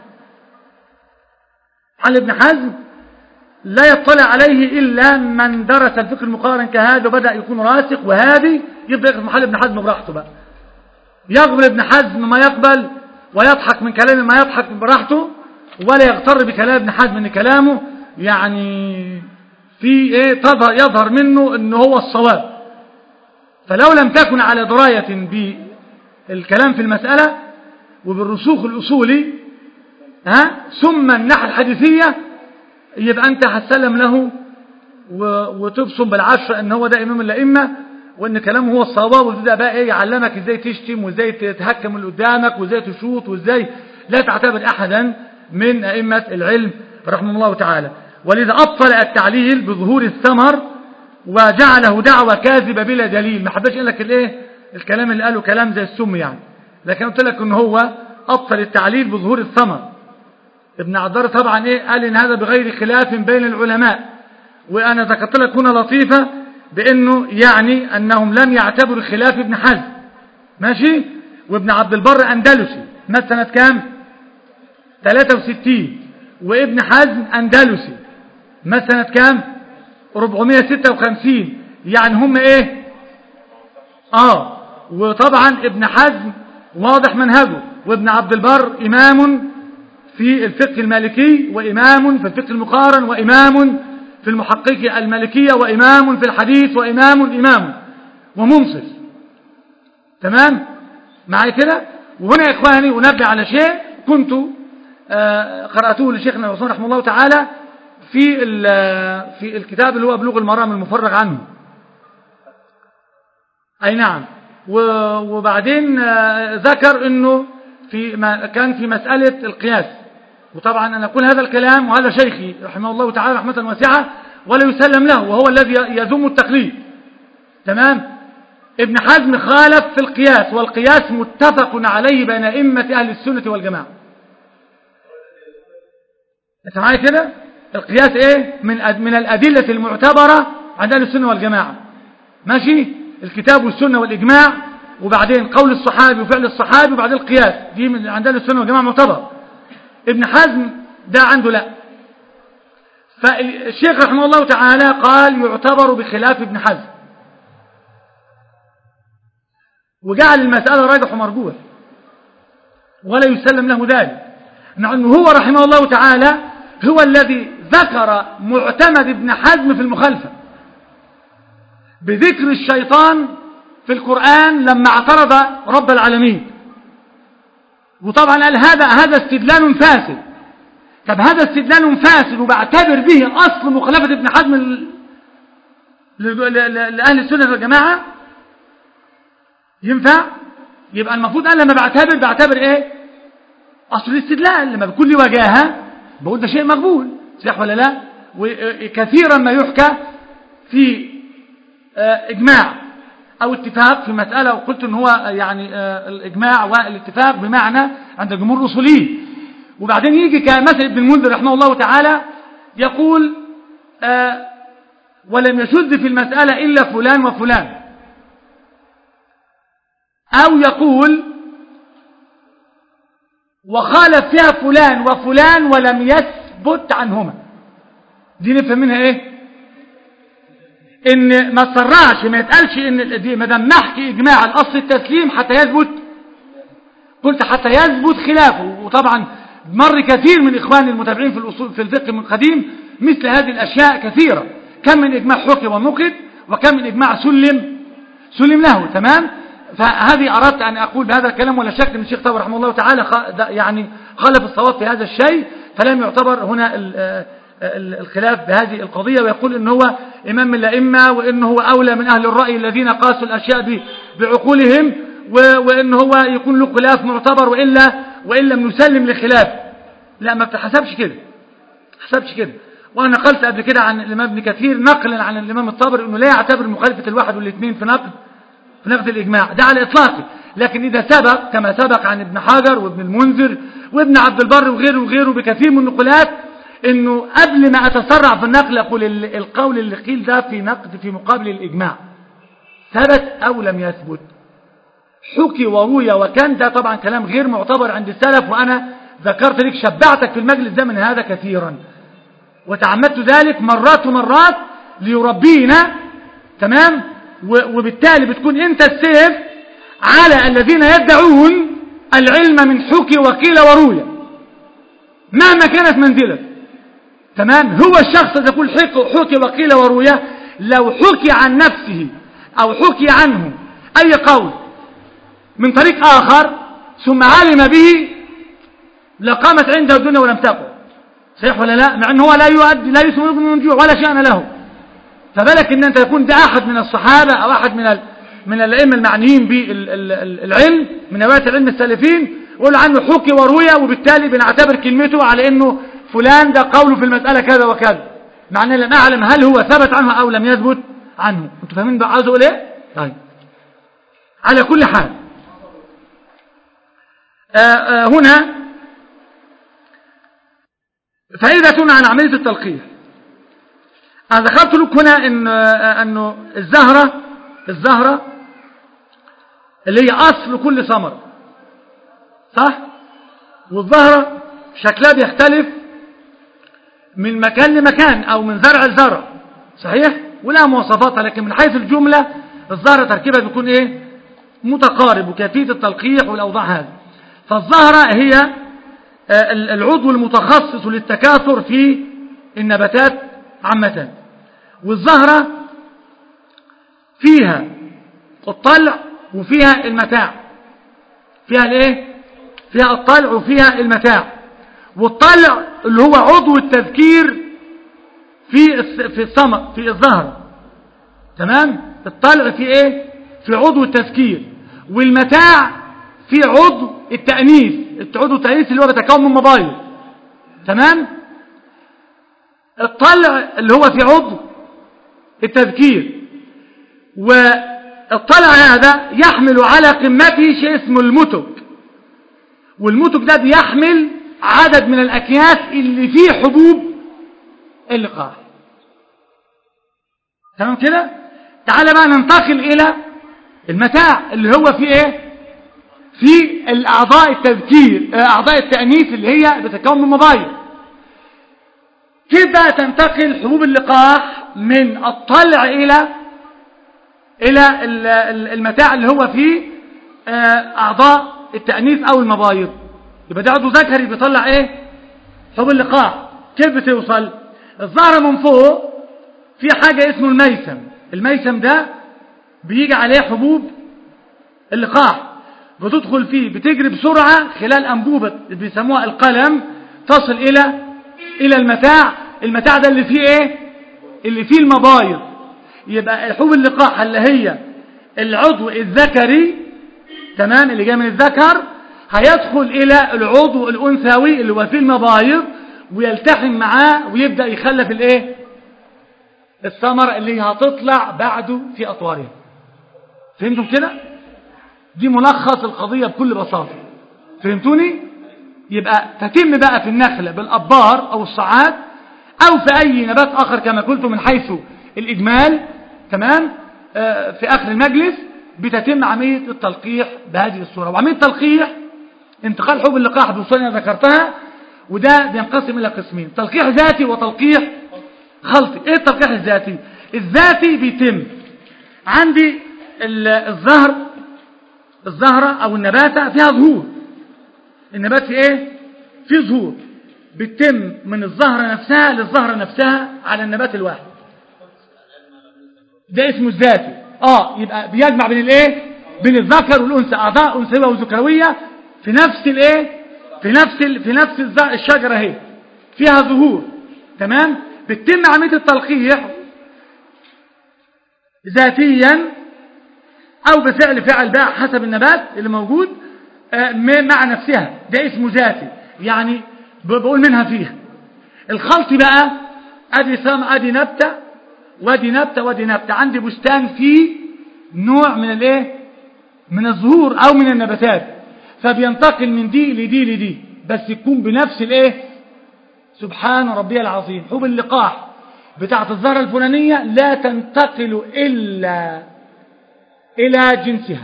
A: محل ابن حزم لا يطلع عليه إلا من درس الفكر المقارن كهذا وبدأ يكون راسخ وهادي يبدأ يقف محل ابن حزم براحته بقى يقبل ابن حزم ما يقبل ويضحك من كلامه ما يضحك براحته ولا يغتر بكلام ابن حزم ان كلامه يعني في ايه تظهر يظهر منه ان هو الصواب فلو لم تكن على دراية بالكلام في المسألة وبالرسوخ الأصولي ها ثم الناحية الحديثية يبقى أنت هتسلم له وتبصم بالعشرة أن هو ده إمام الأئمة وأن كلامه هو الصواب وتبدأ بقى إيه يعلمك إزاي تشتم وإزاي تتهكم اللي قدامك وإزاي تشوط وإزاي لا تعتبر أحدا من أئمة العلم رحمه الله تعالى ولذا أبطل التعليل بظهور الثمر وجعله دعوة كاذبة بلا دليل ما حبش لك الايه الكلام اللي قاله كلام زي السم يعني لكن قلت لك ان هو أبطل التعليل بظهور الثمر ابن عدار طبعا ايه قال ان هذا بغير خلاف بين العلماء وانا ذكرت لك هنا لطيفة بانه يعني انهم لم يعتبروا خلاف ابن حزم ماشي وابن عبد البر اندلسي مات سنة كام 63 وابن حزم اندلسي مات سنة كام 456 يعني هم ايه اه وطبعا ابن حزم واضح منهجه وابن عبد البر امام في الفقه المالكي وامام في الفقه المقارن وامام في المحققة المالكية وامام في الحديث وامام امام ومنصف تمام معي كده وهنا يا اخواني انبه على شيء كنت آه قرأته لشيخنا الرسول رحمه الله تعالى في في الكتاب اللي هو بلوغ المرام المفرغ عنه أي نعم وبعدين ذكر أنه في ما كان في مسألة القياس وطبعا أنا أقول هذا الكلام وهذا شيخي رحمه الله تعالى رحمة واسعة ولا يسلم له وهو الذي يذم التقليد تمام ابن حزم خالف في القياس والقياس متفق عليه بين أئمة أهل السنة والجماعة انت معايا كده القياس ايه من من الادله المعتبره عند اهل السنه والجماعه ماشي الكتاب والسنه والاجماع وبعدين قول الصحابي وفعل الصحابي وبعدين القياس دي من عند اهل السنه والجماعه معتبر ابن حزم ده عنده لا فالشيخ رحمه الله تعالى قال يعتبر بخلاف ابن حزم وجعل المساله راجح ومرجوح ولا يسلم له ذلك مع انه هو رحمه الله تعالى هو الذي ذكر معتمد ابن حزم في المخالفة بذكر الشيطان في القرآن لما اعترض رب العالمين وطبعا قال هذا هذا استدلال فاسد طب هذا استدلال فاسد وبعتبر به أصل مخالفة ابن حزم ل- ل- ل- لأهل السنة والجماعة ينفع يبقى المفروض أنا لما بعتبر بعتبر إيه أصل الاستدلال لما بيكون لي وجاهة بقول ده شيء مقبول صح ولا لا وكثيرا ما يحكى في آه، إجماع أو اتفاق في مسألة وقلت إن هو يعني آه، الإجماع والاتفاق بمعنى عند جمهور الأصوليين وبعدين يجي كمثل ابن المنذر رحمه الله تعالى يقول آه، ولم يشذ في المسألة إلا فلان وفلان أو يقول وخالف فيها فلان وفلان ولم يثبت عنهما دي نفهم منها ايه ان ما تسرعش ما يتقالش ان دي ما دام نحكي اجماع الاصل التسليم حتى يثبت قلت حتى يثبت خلافه وطبعا مر كثير من اخواني المتابعين في الاصول في الفقه من قديم مثل هذه الاشياء كثيره كم من اجماع حكي ونقد وكم من اجماع سلم سلم له تمام فهذه اردت ان اقول بهذا الكلام ولا شك ان الشيخ طبعا رحمه الله تعالى خ- ده يعني خالف الصواب في هذا الشيء فلم يعتبر هنا ال- آه، ال- الخلاف بهذه القضية ويقول إن هو إمام من الأئمة وإن هو أولى من أهل الرأي الذين قاسوا الأشياء ب- بعقولهم و- وإن هو يكون له خلاف معتبر وإلا وإن لم نسلم لخلاف لا ما بتحسبش كده حسبش كده وأنا نقلت قبل كده عن الإمام ابن كثير نقلا عن الإمام الطبري إنه لا يعتبر مخالفة الواحد والاثنين في نقد في نقد الإجماع ده على إطلاقه لكن إذا سبق كما سبق عن ابن حجر وابن المنذر وابن عبد البر وغيره وغيره بكثير من النقولات إنه قبل ما أتسرع في النقل أقول ال- القول اللي قيل ده في نقد في مقابل الإجماع ثبت أو لم يثبت حكي وروي وكان ده طبعا كلام غير معتبر عند السلف وأنا ذكرت لك شبعتك في المجلس ده من هذا كثيرا وتعمدت ذلك مرات ومرات ليربينا تمام و- وبالتالي بتكون انت السيف على الذين يدعون العلم من حكي وقيل وروي مهما كانت منزلته تمام هو الشخص الذي يقول حكي, حكي وقيل وروي لو حكي عن نفسه او حكي عنه اي قول من طريق اخر ثم علم به لقامت عنده الدنيا ولم تقم صحيح ولا لا مع ان هو لا يؤدي لا يسمى من جوع ولا شأن له فبالك ان انت يكون ده احد من الصحابة او احد من ال... من الائمه المعنيين بالعلم من نواة العلم السالفين يقول عنه حكي وروي وبالتالي بنعتبر كلمته على انه فلان ده قوله في المسألة كذا وكذا مع ان لم اعلم هل هو ثبت عنه او لم يثبت عنه انتوا فاهمين بقى عاوز اقول ايه طيب على كل حال آآ آآ هنا فائدة عن عملية التلقيح أنا ذكرت لك هنا إن أنه الزهرة الزهرة اللي هي أصل كل ثمرة صح والزهرة شكلها بيختلف من مكان لمكان أو من زرع لزرع صحيح ولها مواصفاتها لكن من حيث الجملة الزهرة تركيبها بيكون إيه متقارب وكيفية التلقيح والأوضاع هذه فالزهرة هي العضو المتخصص للتكاثر في النباتات عامة والزهرة فيها الطلع وفيها المتاع فيها الايه فيها الطلع وفيها المتاع والطلع اللي هو عضو التذكير في في الثمر في الزهرة تمام الطلع في ايه في عضو التذكير والمتاع في عضو التأنيث عضو التأنيث اللي هو بيتكون من مبايض تمام الطلع اللي هو في عضو التذكير والطلع هذا يحمل على قمته شيء اسمه المتك والمتك ده بيحمل عدد من الأكياس اللي فيه حبوب اللقاح تمام كده تعال بقى ننتقل إلى المتاع اللي هو فيه ايه في الأعضاء التذكير أعضاء التأنيث اللي هي بتتكون من مبايض كيف بقى تنتقل حبوب اللقاح من الطلع إلى إلى المتاع اللي هو فيه أعضاء التأنيث أو المبايض يبقى ده عضو ذكري بيطلع إيه حبوب اللقاح كيف بتوصل الظاهرة من فوق في حاجة اسمه الميسم الميسم ده بيجي عليه حبوب اللقاح بتدخل فيه بتجري بسرعة خلال أنبوبة بيسموها القلم تصل إلى إلى المتاع المتاع ده اللي فيه إيه اللي فيه المبايض يبقى حبوب اللقاح اللي هي العضو الذكري تمام اللي جاي من الذكر هيدخل إلى العضو الأنثوي اللي هو فيه المبايض ويلتحم معاه ويبدأ يخلف الإيه الثمرة اللي هتطلع بعده في أطوارها فهمتم كده دي ملخص القضية بكل بساطة فهمتوني يبقى تتم بقى في النخلة بالأبار أو الصعاد أو في أي نبات آخر كما قلت من حيث الإجمال تمام آه في آخر المجلس بتتم عملية التلقيح بهذه الصورة وعملية التلقيح انتقال حب اللقاح بالصورة اللي ذكرتها وده بينقسم إلى قسمين تلقيح ذاتي وتلقيح خلطي ايه التلقيح الذاتي الذاتي بيتم عندي الزهر الزهرة او النباتة فيها ظهور النبات في ايه في ظهور بتتم من الزهرة نفسها للزهرة نفسها على النبات الواحد ده اسمه الذاتي اه يبقى بيجمع بين الايه بين الذكر والانثى اعضاء انثويه وذكرويه في نفس الايه في نفس ال... في نفس الشجره اهي فيها ظهور تمام بتتم عمليه التلقيح ذاتيا او بفعل فعل بقى حسب النبات اللي موجود مع نفسها ده اسمه ذاتي يعني بقول منها فيها الخلط بقى ادي سام ادي نبته وادي نبته وادي نبته عندي بستان فيه نوع من الايه من الزهور او من النباتات فبينتقل من دي لدي لدي بس يكون بنفس الايه سبحان ربي العظيم حب اللقاح بتاعت الزهرة الفلانية لا تنتقل إلا إلى جنسها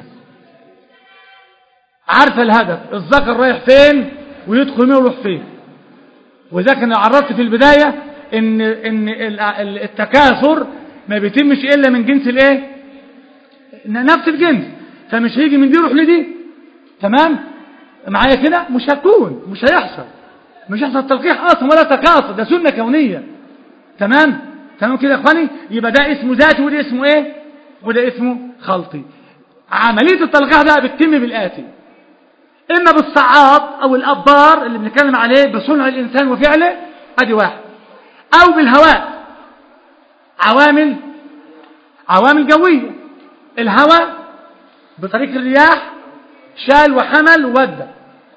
A: عارفة الهدف الذكر رايح فين ويدخل منه يروح فين وذاك انا عرضت في البداية ان, إن التكاثر ما بيتمش إلا من جنس الايه نفس الجنس فمش هيجي من دي يروح لدي تمام معايا كده مش هتكون مش هيحصل مش هيحصل تلقيح اصلا ولا تكاثر ده سنة كونية تمام تمام كده يا اخواني يبقى ده اسمه ذاتي وده اسمه ايه وده اسمه خلطي عملية التلقيح ده بتتم بالآتي إما بالصعاب أو الأبار اللي بنتكلم عليه بصنع الإنسان وفعله أدي واحد أو بالهواء عوامل عوامل جوية الهواء بطريق الرياح شال وحمل وودى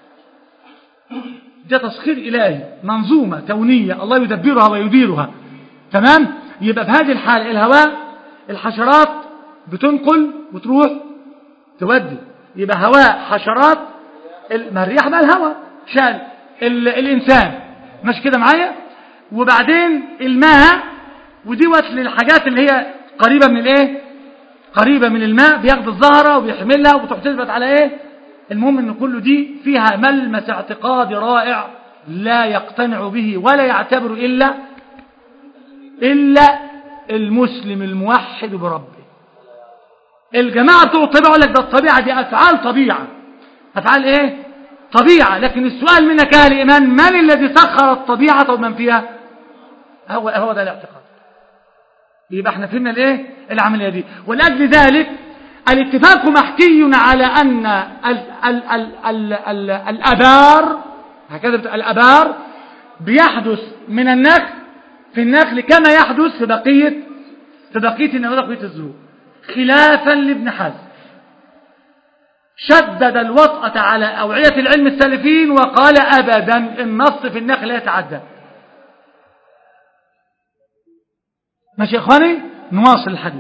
A: ده تسخير إلهي منظومة كونية الله يدبرها ويديرها تمام يبقى في هذه الحالة الهواء الحشرات بتنقل وتروح تودي يبقى هواء حشرات ما الرياح بقى الهواء شال الإنسان ماشي كده معايا وبعدين الماء وديوت للحاجات اللي هي قريبة من الايه قريبة من الماء بياخد الزهرة وبيحملها وتروح تثبت على ايه المهم ان كل دي فيها ملمس اعتقادي رائع لا يقتنع به ولا يعتبر إلا إلا المسلم الموحد بربه الجماعة بتوع الطبيعة يقول لك ده الطبيعة دي أفعال طبيعة أفعال إيه طبيعة لكن السؤال منك أهل الإيمان من الذي سخر الطبيعة ومن فيها هو, هو ده الاعتقاد يبقى احنا فهمنا الايه العملية دي ولأجل ذلك الاتفاق محكي على أن ال ال ال ال ال الأبار هكذا الأبار بيحدث من النخل في النخل كما يحدث في بقية في بقية النبات بقية الزهور خلافا لابن حزم شدد الوطأة على أوعية العلم السالفين وقال أبدا النص في النخل لا يتعدى ماشي يا إخواني نواصل الحديث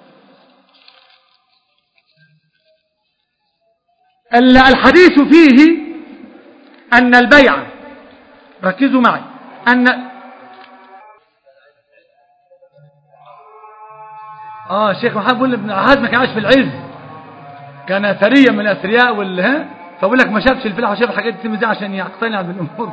A: الحديث فيه أن البيع ركزوا معي أن آه الشيخ محمد بيقول ابن عهد ما كان عايش في العز كان ثريا من الأثرياء وال ها فبقول لك ما شافش الفلاح وشاف الحاجات دي دي عشان يقتنع بالأمور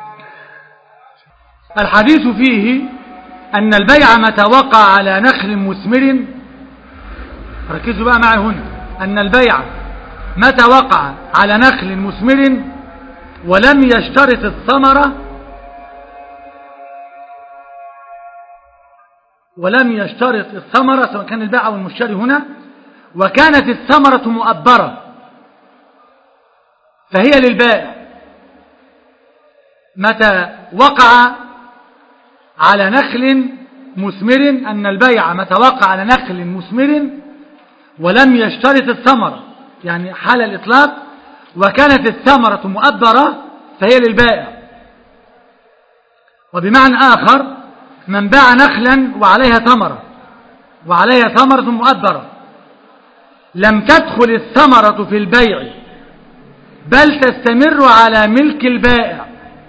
A: الحديث فيه أن البيع متى وقع على نخل مثمر ركزوا بقى معي هنا أن البيع متى وقع على نخل مثمر ولم يشترط الثمرة ولم يشترط الثمرة سواء كان البائع أو المشتري هنا وكانت الثمرة مؤبرة فهي للبائع متى وقع على نخل مثمر أن البيع متى وقع على نخل مثمر ولم يشترط الثمرة يعني حال الإطلاق وكانت الثمرة مؤبرة فهي للبائع وبمعنى آخر من باع نخلا وعليها ثمرة وعليها ثمرة مؤبرة لم تدخل الثمرة في البيع بل تستمر على ملك البائع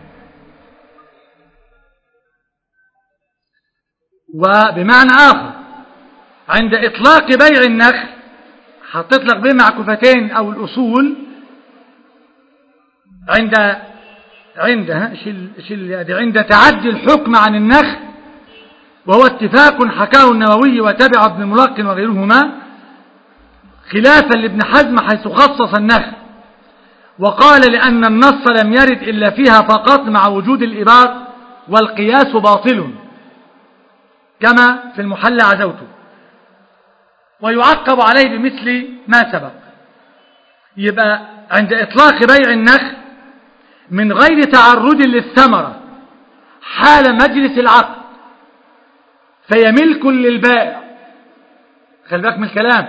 A: وبمعنى آخر عند إطلاق بيع النخل هتطلق به مع كفتين أو الأصول عند عند ها شيل شيل عند تعدي الحكم عن النخل وهو اتفاق حكاه النووي وتبع ابن الملقن وغيرهما خلافا لابن حزم حيث خصص النخل وقال لأن النص لم يرد إلا فيها فقط مع وجود الإباق والقياس باطل كما في المحل عزوته ويعقب عليه بمثل ما سبق يبقى عند إطلاق بيع النخل من غير تعرض للثمرة حال مجلس العقد فهي ملك للبائع خلي بالك من الكلام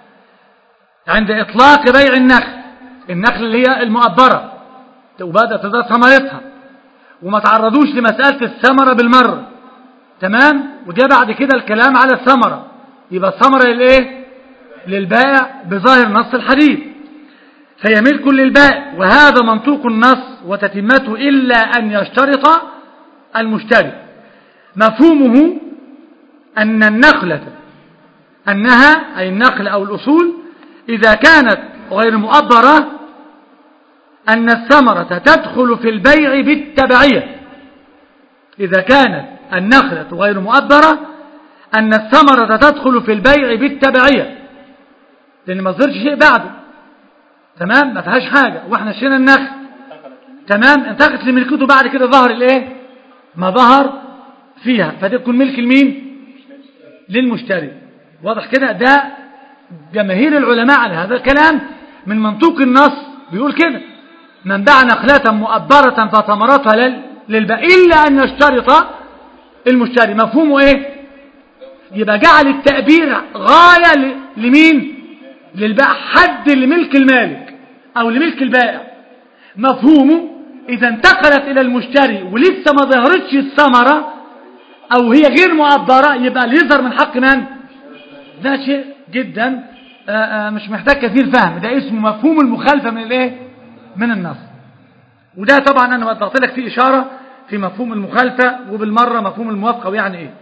A: عند إطلاق بيع النخل النخل اللي هي المؤبرة وبدأت تظهر ثمرتها وما تعرضوش لمسألة الثمرة بالمرة تمام وجاء بعد كده الكلام على الثمرة يبقى الثمرة للايه للبائع بظاهر نص الحديث فهي ملك للبائع وهذا منطوق النص وتتمته إلا أن يشترط المشتري مفهومه أن النخلة أنها أي النخل أو الأصول إذا كانت غير مؤبرة أن الثمرة تدخل في البيع بالتبعية إذا كانت النخلة غير مؤبرة أن الثمرة تدخل في البيع بالتبعية لأن ما ظهرش شيء بعده تمام ما فيهاش حاجة واحنا شينا النخل تمام انتقلت لملكته بعد كده ظهر الايه ما ظهر فيها فدي تكون ملك المين للمشتري واضح كده ده جماهير العلماء على هذا الكلام من منطوق النص بيقول كده من باع نخلة مؤبرة فثمرتها للبيع إلا أن يشترط المشتري مفهومه ايه يبقى جعل التأبير غاية لمين للبائع حد لملك المالك او لملك البائع مفهومه اذا انتقلت الى المشتري ولسه ما ظهرتش الثمرة او هي غير مؤبرة يبقى اللي يظهر من حق من ده شيء جدا آآ آآ مش محتاج كثير فهم ده اسمه مفهوم المخالفة من الايه من النص وده طبعا انا وضعت لك فيه اشارة في مفهوم المخالفة وبالمرة مفهوم الموافقة ويعني ايه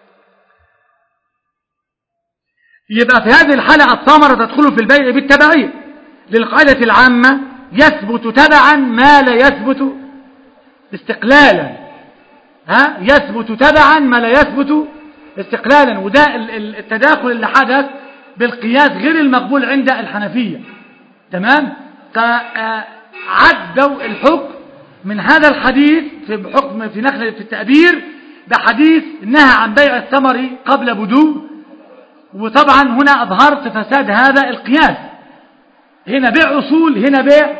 A: يبقى في هذه الحالة الثمرة تدخل في البيع بالتبعية للقاعدة العامة يثبت تبعا ما لا يثبت استقلالا ها يثبت تبعا ما لا يثبت استقلالا وده التداخل اللي حدث بالقياس غير المقبول عند الحنفية تمام عدوا الحكم من هذا الحديث في حكم في نقل في التأبير ده حديث نهى عن بيع الثمر قبل بدو وطبعا هنا أظهرت فساد هذا القياس هنا بيع أصول هنا بيع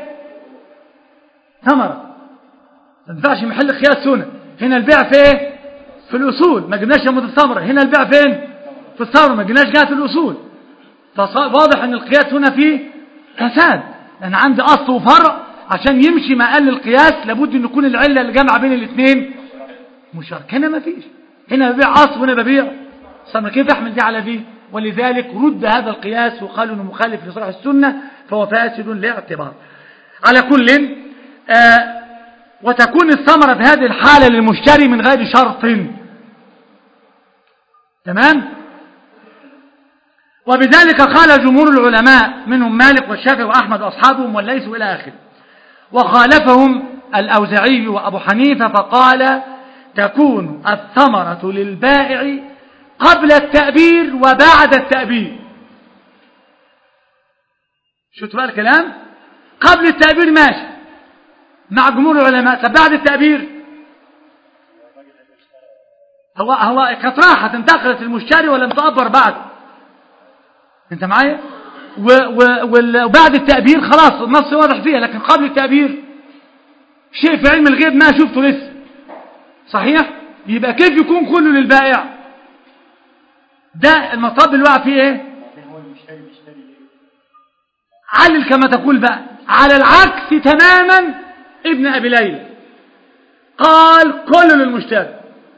A: ثمرة ما ينفعش محل قياس هنا هنا البيع في ايه في الأصول ما جبناش يمد الثمرة هنا البيع فين في الثمرة ما جبناش جهة الأصول فواضح ان القياس هنا فيه فساد لأن عندي أصل وفرع عشان يمشي ما قال القياس لابد ان يكون العلة اللي جامعة بين الاثنين مشارك هنا ما فيش هنا ببيع أصل وهنا ببيع صار كيف احمل دي على دي ولذلك رد هذا القياس وقالوا انه مخالف لصلاح السنة فهو فاسد لاعتبار على كل آه وتكون الثمرة في هذه الحالة للمشتري من غير شرط تمام وبذلك قال جمهور العلماء منهم مالك والشافعي وأحمد وأصحابهم والليث إلى آخره وخالفهم الأوزعي وأبو حنيفة فقال تكون الثمرة للبائع قبل التأبير وبعد التأبير شفت بقى الكلام قبل التأبير ماشي مع جمهور العلماء طب بعد التأبير هو هو كانت راحت انتقلت المشتري ولم تأبر بعد انت معايا وبعد التأبير خلاص النص واضح فيها لكن قبل التأبير شيء في علم الغيب ما شفته لسه صحيح يبقى كيف يكون كله للبائع ده المطب اللي وقع فيه ايه علل كما تقول بقى على العكس تماما ابن ابي ليلى قال كله للمشتري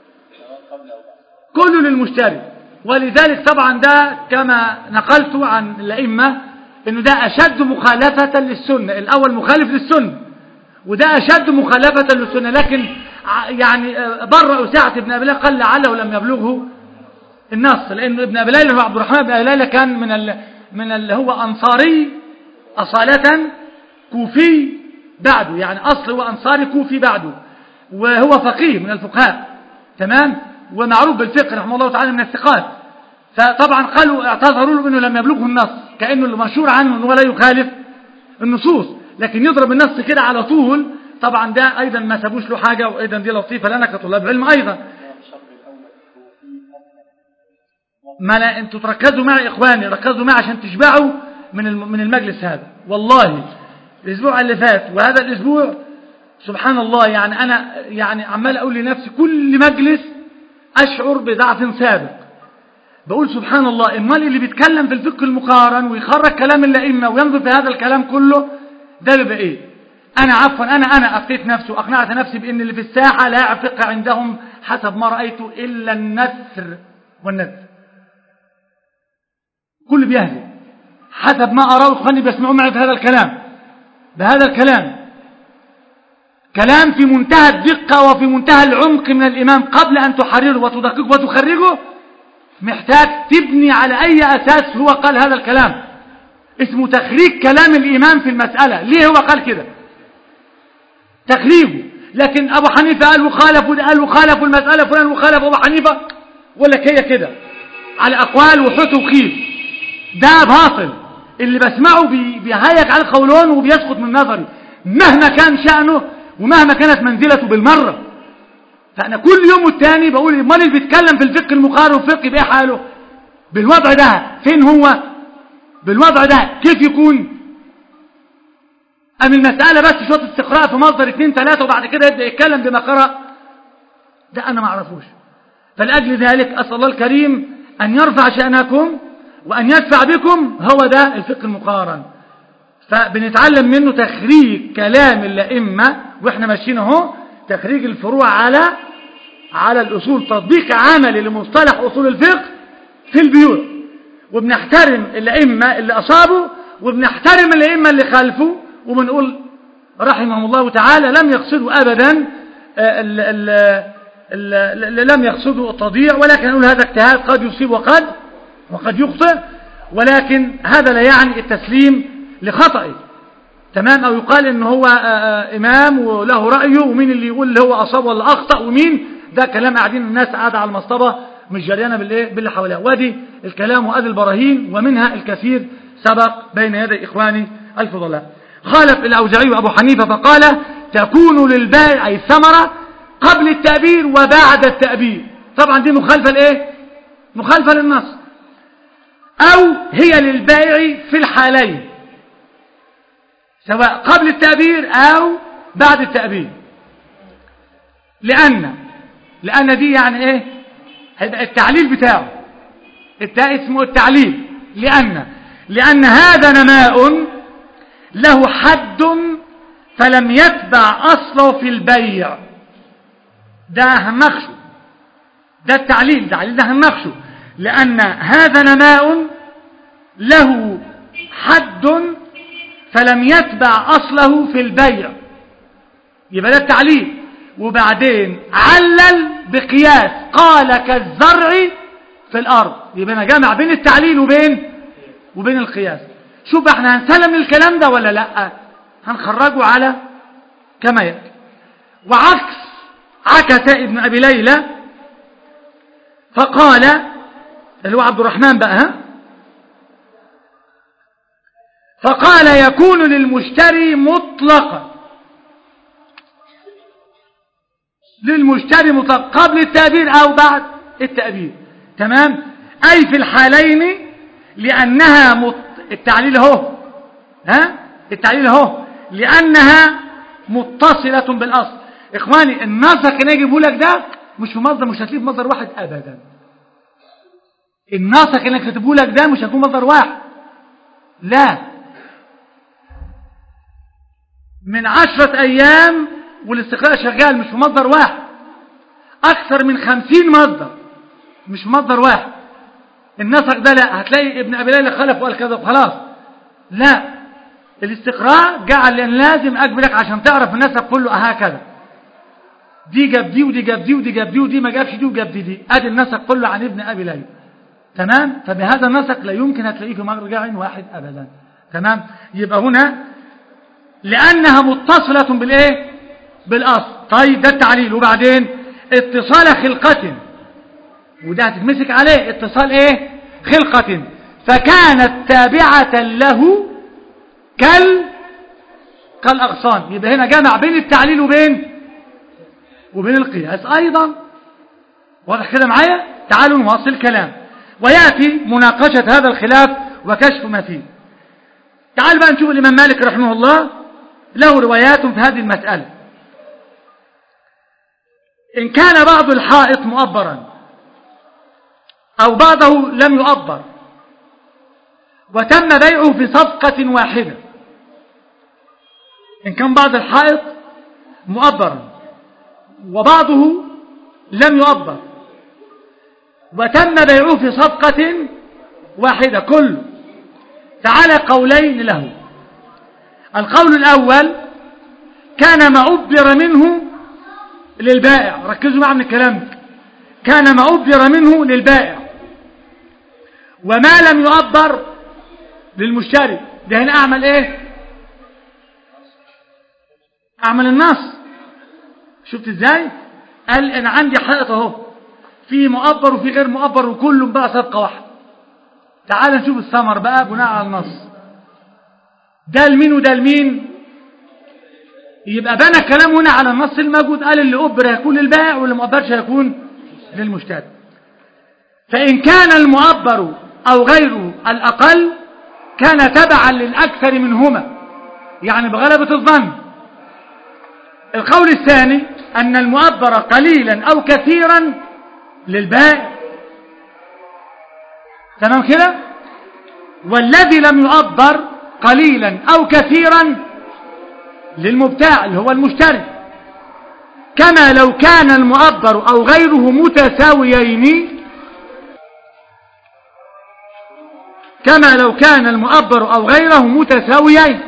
A: كله للمشتري ولذلك طبعا ده كما نقلت عن الأئمة انه ده أشد مخالفة للسنة الأول مخالف للسنة وده أشد مخالفة للسنة لكن يعني برأوا ساعة ابن أبي ليلى قال لعله لم يبلغه النص لأن ابن أبي ليلى عبد الرحمن بن أبي ليلى كان من ال من اللي هو أنصاري أصالة كوفي بعده يعني أصل هو أنصاري كوفي بعده وهو فقيه من الفقهاء تمام ومعروف بالفقه رحمه الله تعالى من الثقات فطبعا قالوا اعتذروا له انه لم يبلغه النص كانه المشهور عنه انه لا يخالف النصوص لكن يضرب النص كده على طول طبعا ده ايضا ما سابوش له حاجه وايضا دي لطيفه لنا كطلاب علم ايضا ما لا انتوا تركزوا معي اخواني ركزوا معي عشان تشبعوا من من المجلس هذا والله الاسبوع اللي فات وهذا الاسبوع سبحان الله يعني انا يعني عمال اقول لنفسي كل مجلس اشعر بضعف سابق بقول سبحان الله امال اللي بيتكلم في الفقه المقارن ويخرج كلام الائمه وينظر في هذا الكلام كله ده بيبقى ايه انا عفوا انا انا افتيت نفسي واقنعت نفسي بان اللي في الساحه لا يعفق عندهم حسب ما رايته الا النثر والنثر كل بيهدي حسب ما اراه اخواني بيسمعوا معي في هذا الكلام بهذا الكلام كلام في منتهى الدقة وفي منتهى العمق من الإمام قبل أن تحرره وتدققه وتخرجه محتاج تبني على أي أساس هو قال هذا الكلام اسمه تخريج كلام الإمام في المسألة ليه هو قال كده تخريجه لكن أبو حنيفة قال وخالف قال وخالف المسألة فلان وخالف أبو حنيفة ولا هي كده على أقوال وحوت وخيف ده باطل اللي بسمعه بيهيج على القولون وبيسقط من نظري مهما كان شأنه ومهما كانت منزلته بالمرة فأنا كل يوم والتاني بقول امال اللي بيتكلم في الفقه المقارن والفقه بإيه حاله بالوضع ده فين هو بالوضع ده كيف يكون أم المسألة بس شوية استقراء في مصدر اثنين ثلاثة وبعد كده يبدأ يتكلم بما قرأ ده أنا ما أعرفوش فلأجل ذلك أسأل الله الكريم أن يرفع شأنكم وأن يدفع بكم هو ده الفقه المقارن فبنتعلم منه تخريج كلام الأئمة وإحنا ماشيين اهو تخريج الفروع على على الأصول تطبيق عملي لمصطلح أصول الفقه في البيوع وبنحترم الأئمة اللي أصابوا وبنحترم الأئمة اللي خالفوا وبنقول رحمهم الله تعالى لم يقصدوا أبدا ال ال ال لم يقصدوا التضييع ولكن نقول هذا اجتهاد قد يصيب وقد وقد يخطئ ولكن هذا لا يعني التسليم لخطئه تمام او يقال ان هو امام وله رأيه ومين اللي يقول اللي هو اصاب ولا اخطأ ومين ده كلام قاعدين الناس قاعدة على المصطبة مش جريانة بالايه باللي حواليها وادي الكلام وادي البراهين ومنها الكثير سبق بين يدي اخواني الفضلاء خالف الاوزاعي وابو حنيفة فقال تكون للبائع اي الثمرة قبل التأبير وبعد التأبير طبعا دي مخالفة لايه مخالفة للنص او هي للبائع في الحالين سواء قبل التأبير أو بعد التأبير لأن لأن دي يعني إيه هيبقى التعليل بتاعه التاء اسمه التعليل لأن لأن هذا نماء له حد فلم يتبع أصله في البيع ده همخشه ده التعليل ده ده همخشه لأن هذا نماء له حد فلم يتبع أصله في البيع يبقى ده التعليل وبعدين علل بقياس قال كالزرع في الأرض يبقى أنا جامع بين التعليل وبين وبين القياس شوف احنا هنسلم الكلام ده ولا لا هنخرجه على كما يأتي وعكس عكس ابن أبي ليلى فقال اللي هو عبد الرحمن بقى ها فقال يكون للمشتري مطلقا للمشتري مطلقا قبل التأبير أو بعد التأبير تمام أي في الحالين لأنها مط... التعليل اهو ها التعليل اهو لانها متصلة بالاصل اخواني النسق اللي اجيبه لك ده مش في مصدر مش هتلاقيه في مصدر واحد ابدا النسق اللي كاتبه لك ده مش هيكون مصدر واحد لا من عشرة ايام والاستقراء شغال مش في مصدر واحد اكثر من خمسين مصدر مش في مصدر واحد النسق ده لا هتلاقي ابن ابي ليلى خلف وقال كذا وخلاص لا الاستقراء جعل لان لازم اجبرك عشان تعرف النسق كله هكذا دي جاب دي ودي جاب دي ودي جاب دي ودي ما جابش دي وجاب دي دي ادي النسق كله عن ابن ابي ليلى تمام فبهذا النسق لا يمكن هتلاقيه في مرجع واحد ابدا تمام يبقى هنا لانها متصله بالايه بالاصل طيب ده التعليل وبعدين اتصال خلقه وده هتتمسك عليه اتصال ايه خلقه فكانت تابعه له كال كالاغصان يبقى هنا جمع بين التعليل وبين وبين القياس ايضا واضح كده معايا تعالوا نواصل الكلام وياتي مناقشه هذا الخلاف وكشف ما فيه تعال بقى نشوف الامام مالك رحمه الله له روايات في هذه المساله ان كان بعض الحائط مؤبرا او بعضه لم يؤبر وتم بيعه في صفقه واحده إن كان بعض الحائط مؤبرا وبعضه لم يؤبر وتم بيعه في صفقة واحدة كله تعالى قولين له القول الأول كان ما أبر منه للبائع ركزوا معي من الكلام ده كان ما أبر منه للبائع وما لم يؤبر للمشتري ده هنا أعمل إيه اعمل النص شفت ازاي قال انا عندي حائط اهو في مؤبر وفي غير مؤبر وكلهم بقى صفقه واحده تعال نشوف الثمر بقى بناء على النص ده لمين وده لمين يبقى بنى كلام هنا على النص الموجود قال اللي أبر هيكون للبائع واللي مؤبرش هيكون للمشتري فإن كان المؤبر أو غيره الأقل كان تبعا للأكثر منهما يعني بغلبة الظن القول الثاني أن المؤبر قليلا أو كثيرا للبائع تمام كده والذي لم يؤبر قليلا أو كثيرا للمبتاع اللي هو المشتري كما لو كان المؤبر أو غيره متساويين كما لو كان المؤبر أو غيره متساويين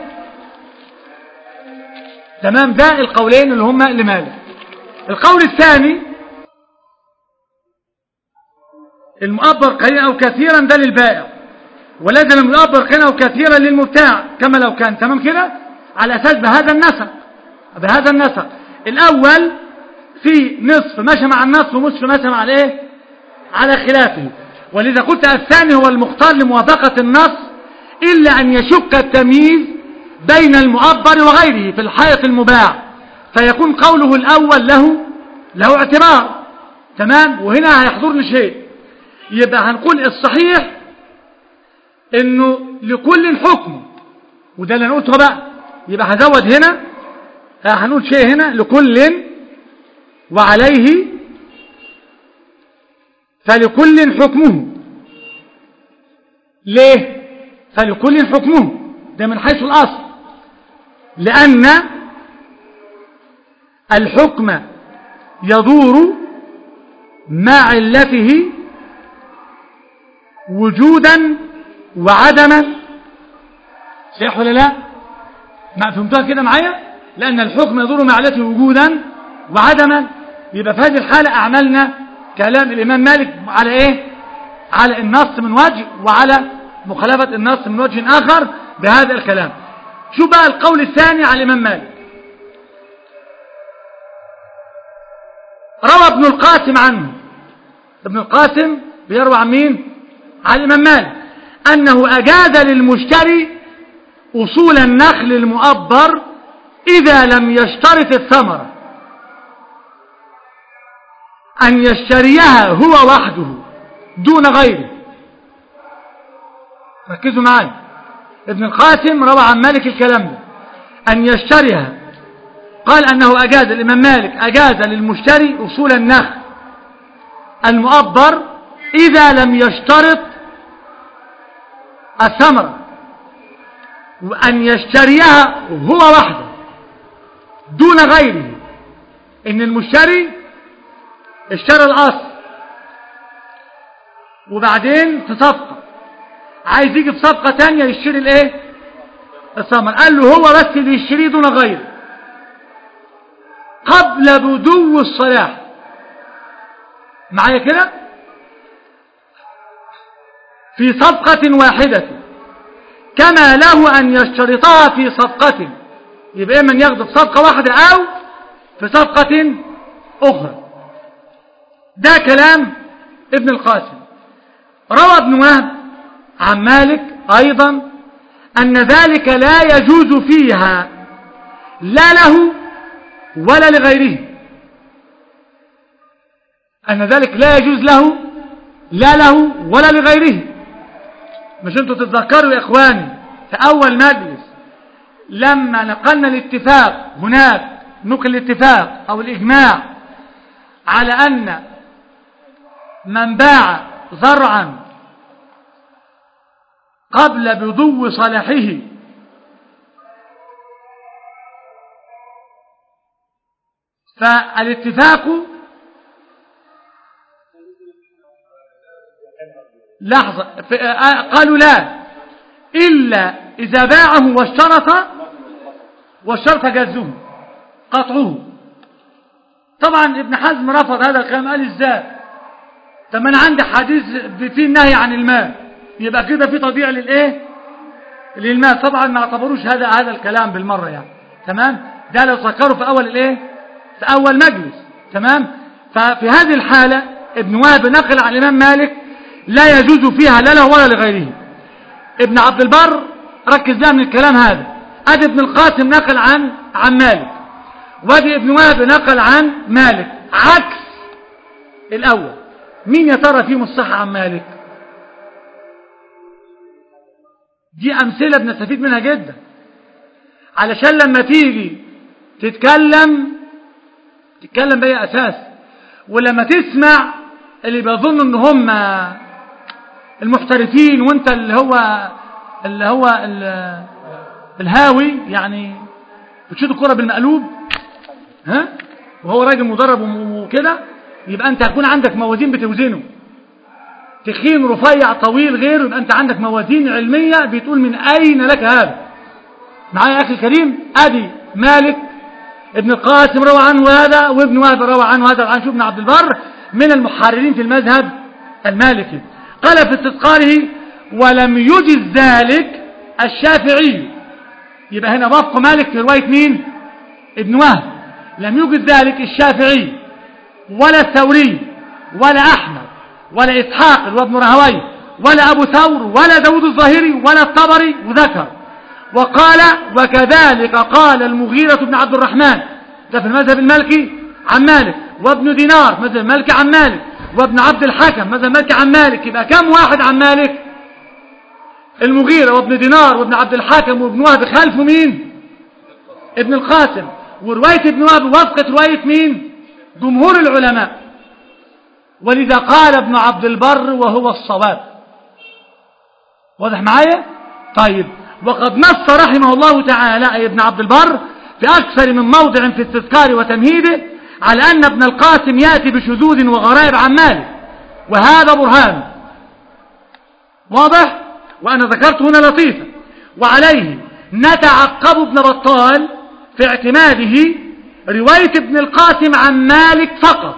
A: تمام ده القولين اللي هما لمالك القول الثاني المؤبر قليلا أو كثيرا ده للبائع والذي لم يؤبر قليلا أو كثيرا للمبتاع كما لو كان تمام كده على أساس بهذا النسق بهذا النسق الأول في نصف ماشي مع النصف ونصف ماشي مع الايه على خلافه ولذا قلت الثاني هو المختار لموافقة النص إلا أن يشك التمييز بين المؤبر وغيره في الحائط المباع فيكون قوله الأول له له اعتبار تمام وهنا هيحضرني شيء يبقى هنقول الصحيح انه لكل حكم وده اللي نقوله بقى يبقى هزود هنا هنقول شيء هنا لكل وعليه فلكل حكمه ليه فلكل حكمه ده من حيث الأصل لأن الحكم يدور مع علته وجودا وعدما صحيح ولا لا ما فهمتوها كده معايا لأن الحكم يدور مع علته وجودا وعدما يبقى في هذه الحالة أعملنا كلام الإمام مالك على إيه على النص من وجه وعلى مخالفة النص من وجه آخر بهذا الكلام شو بقى القول الثاني على الإمام مالك روى ابن القاسم عنه ابن القاسم بيروى عن مين عن الإمام مالك أنه أجاز للمشتري أصول النخل المؤبر إذا لم يشترط الثمرة أن يشتريها هو وحده دون غيره ركزوا معي ابن القاسم روى عن مالك الكلام ده أن يشتريها قال أنه أجاز الإمام مالك أجاز للمشتري أصول النخل المؤبر إذا لم يشترط الثمرة وأن يشتريها هو وحده دون غيره إن المشتري اشترى الأصل وبعدين في صفقة عايز يجي في صفقة تانية يشتري الايه الثمر قال له هو بس اللي يشتريه دون غيره قبل بدو الصلاح معايا كده في صفقة واحدة كما له أن يشترطها في صفقة يبقى إما أن ياخده في صفقة واحدة أو في صفقة أخرى ده كلام ابن القاسم روى ابن وهب عن مالك أيضا أن ذلك لا يجوز فيها لا له ولا لغيره أن ذلك لا يجوز له لا له ولا لغيره مش انتوا تتذكروا يا إخواني في أول مجلس لما نقلنا الاتفاق هناك نقل الاتفاق أو الإجماع على أن من باع زرعا قبل بدو صلاحه فالاتفاق لحظة قالوا لا إلا إذا باعه واشترط واشترط جزه قطعه طبعا ابن حزم رفض هذا الكلام قال ازاي طب انا عندي حديث فيه النهي عن المال يبقى كده في تضييع للايه للمال طبعا ما اعتبروش هذا هذا الكلام بالمره يعني تمام ده لو فكروا في اول الايه في اول مجلس تمام ففي هذه الحاله ابن وهب نقل عن الامام مالك لا يجوز فيها لا له ولا لغيره ابن عبد البر ركز بقى من الكلام هذا ادي ابن القاسم نقل عن عن مالك وادي ابن وهب نقل عن مالك عكس الاول مين يا ترى فيهم الصح عن مالك دي امثله بنستفيد منها جدا علشان لما تيجي تتكلم تتكلم باي اساس ولما تسمع اللي بيظن ان هم المحترفين وانت اللي هو اللي هو الهاوي يعني بتشوط الكرة بالمقلوب ها وهو راجل مدرب وكده يبقى انت هيكون عندك موازين بتوزنه تخين رفيع طويل غيره يبقى انت عندك موازين علمية بتقول من اين لك هذا معايا يا اخي الكريم ادي مالك ابن القاسم روى عنه هذا وابن وهب روى عنه هذا عن ابن عبد البر من المحررين في المذهب المالكي قال في استذكاره ولم يجز ذلك الشافعي يبقى هنا وفق مالك في رواية مين ابن وهب لم يجز ذلك الشافعي ولا الثوري ولا أحمد ولا إسحاق وابن رهوي ولا أبو ثور ولا داود الظاهري ولا الطبري وذكر وقال وكذلك قال المغيرة بن عبد الرحمن ده في المذهب المالكي عن مالك وابن دينار مذهب المالكي عن مالك وابن عبد الحكم مذهب المالكي عن مالك يبقى كم واحد عن مالك المغيرة وابن دينار وابن عبد الحكم وابن وهب خلفه مين ابن القاسم ورواية ابن وهب وفقت رواية مين جمهور العلماء ولذا قال ابن عبد البر وهو الصواب واضح معايا طيب وقد نص رحمه الله تعالى أي ابن عبد البر في أكثر من موضع في استذكار وتمهيده على أن ابن القاسم يأتي بشذوذ وغرائب عن مالك وهذا برهان واضح وأنا ذكرت هنا لطيفة وعليه نتعقب ابن بطال في اعتماده رواية ابن القاسم عن مالك فقط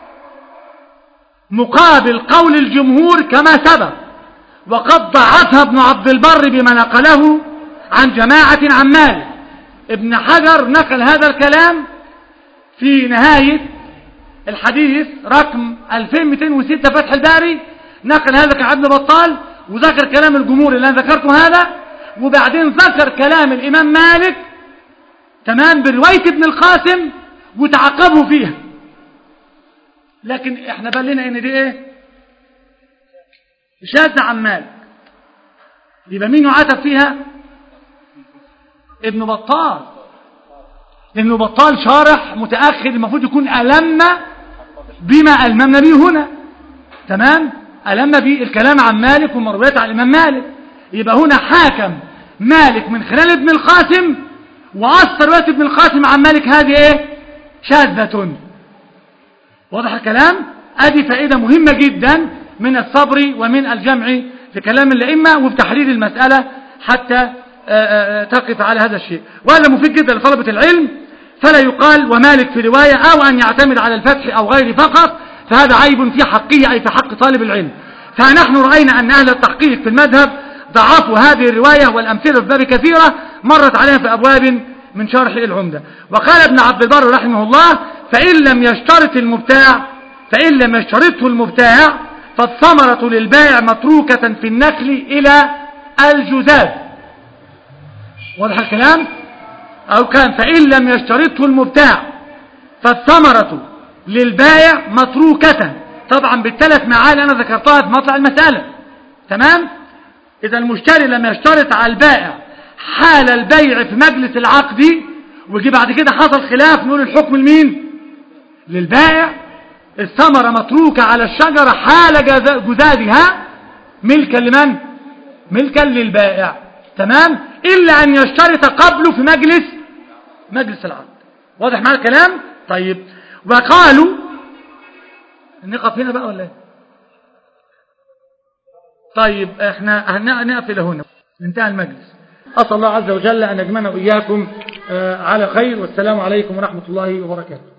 A: مقابل قول الجمهور كما سبق وقد ضعفها ابن عبد البر بما نقله عن جماعة عن مالك ابن حجر نقل هذا الكلام في نهاية الحديث رقم 2206 فتح الباري نقل هذا كعب ابن بطال وذكر كلام الجمهور اللي انا ذكرته هذا وبعدين ذكر كلام الامام مالك تمام برواية ابن القاسم وتعقبه فيها لكن احنا بلنا ان دي ايه شاذة عن مالك يبقى مين يعاتب فيها ابن بطال ابن بطال شارح متأخر المفروض يكون ألم بما ألممنا به هنا تمام ألم به الكلام عن مالك ومرويات عن الإمام مالك يبقى هنا حاكم مالك من خلال ابن القاسم وأثر رواية ابن القاسم عن مالك هذه ايه شاذة واضح الكلام ادي فائدة مهمة جدا من الصبر ومن الجمع لكلام الأئمة وبتحرير المسألة حتى تقف على هذا الشيء وهذا مفيد جدا لطلبة العلم فلا يقال ومالك في رواية أو أن يعتمد على الفتح أو غير فقط فهذا عيب في حقه أي في حق طالب العلم فنحن رأينا أن أهل التحقيق في المذهب ضعفوا هذه الرواية والأمثلة في باب كثيرة مرت عليها في أبواب من شرح العمدة وقال ابن عبد البر رحمه الله فإن لم يشترط المبتاع فإن لم يشترطه المبتاع فالثمرة للبائع متروكة في النخل إلى الجزاز واضح الكلام أو كان فإن لم يشترطه المبتاع فالثمرة للبائع متروكة طبعا بالثلاث معاني أنا ذكرتها في مطلع المسألة تمام إذا المشتري لم يشترط على البائع حال البيع في مجلس العقد ويجي بعد كده حصل خلاف نقول الحكم لمين للبائع الثمرة متروكة على الشجرة حال جذاذها ملكا لمن ملكا للبائع تمام إلا أن يشترط قبله في مجلس مجلس العقد واضح معنا الكلام طيب وقالوا نقف هنا بقى ولا ايه طيب احنا هنقفل هنا انتهى المجلس أسأل الله عز وجل أن يجمعنا وإياكم على خير والسلام عليكم ورحمة الله وبركاته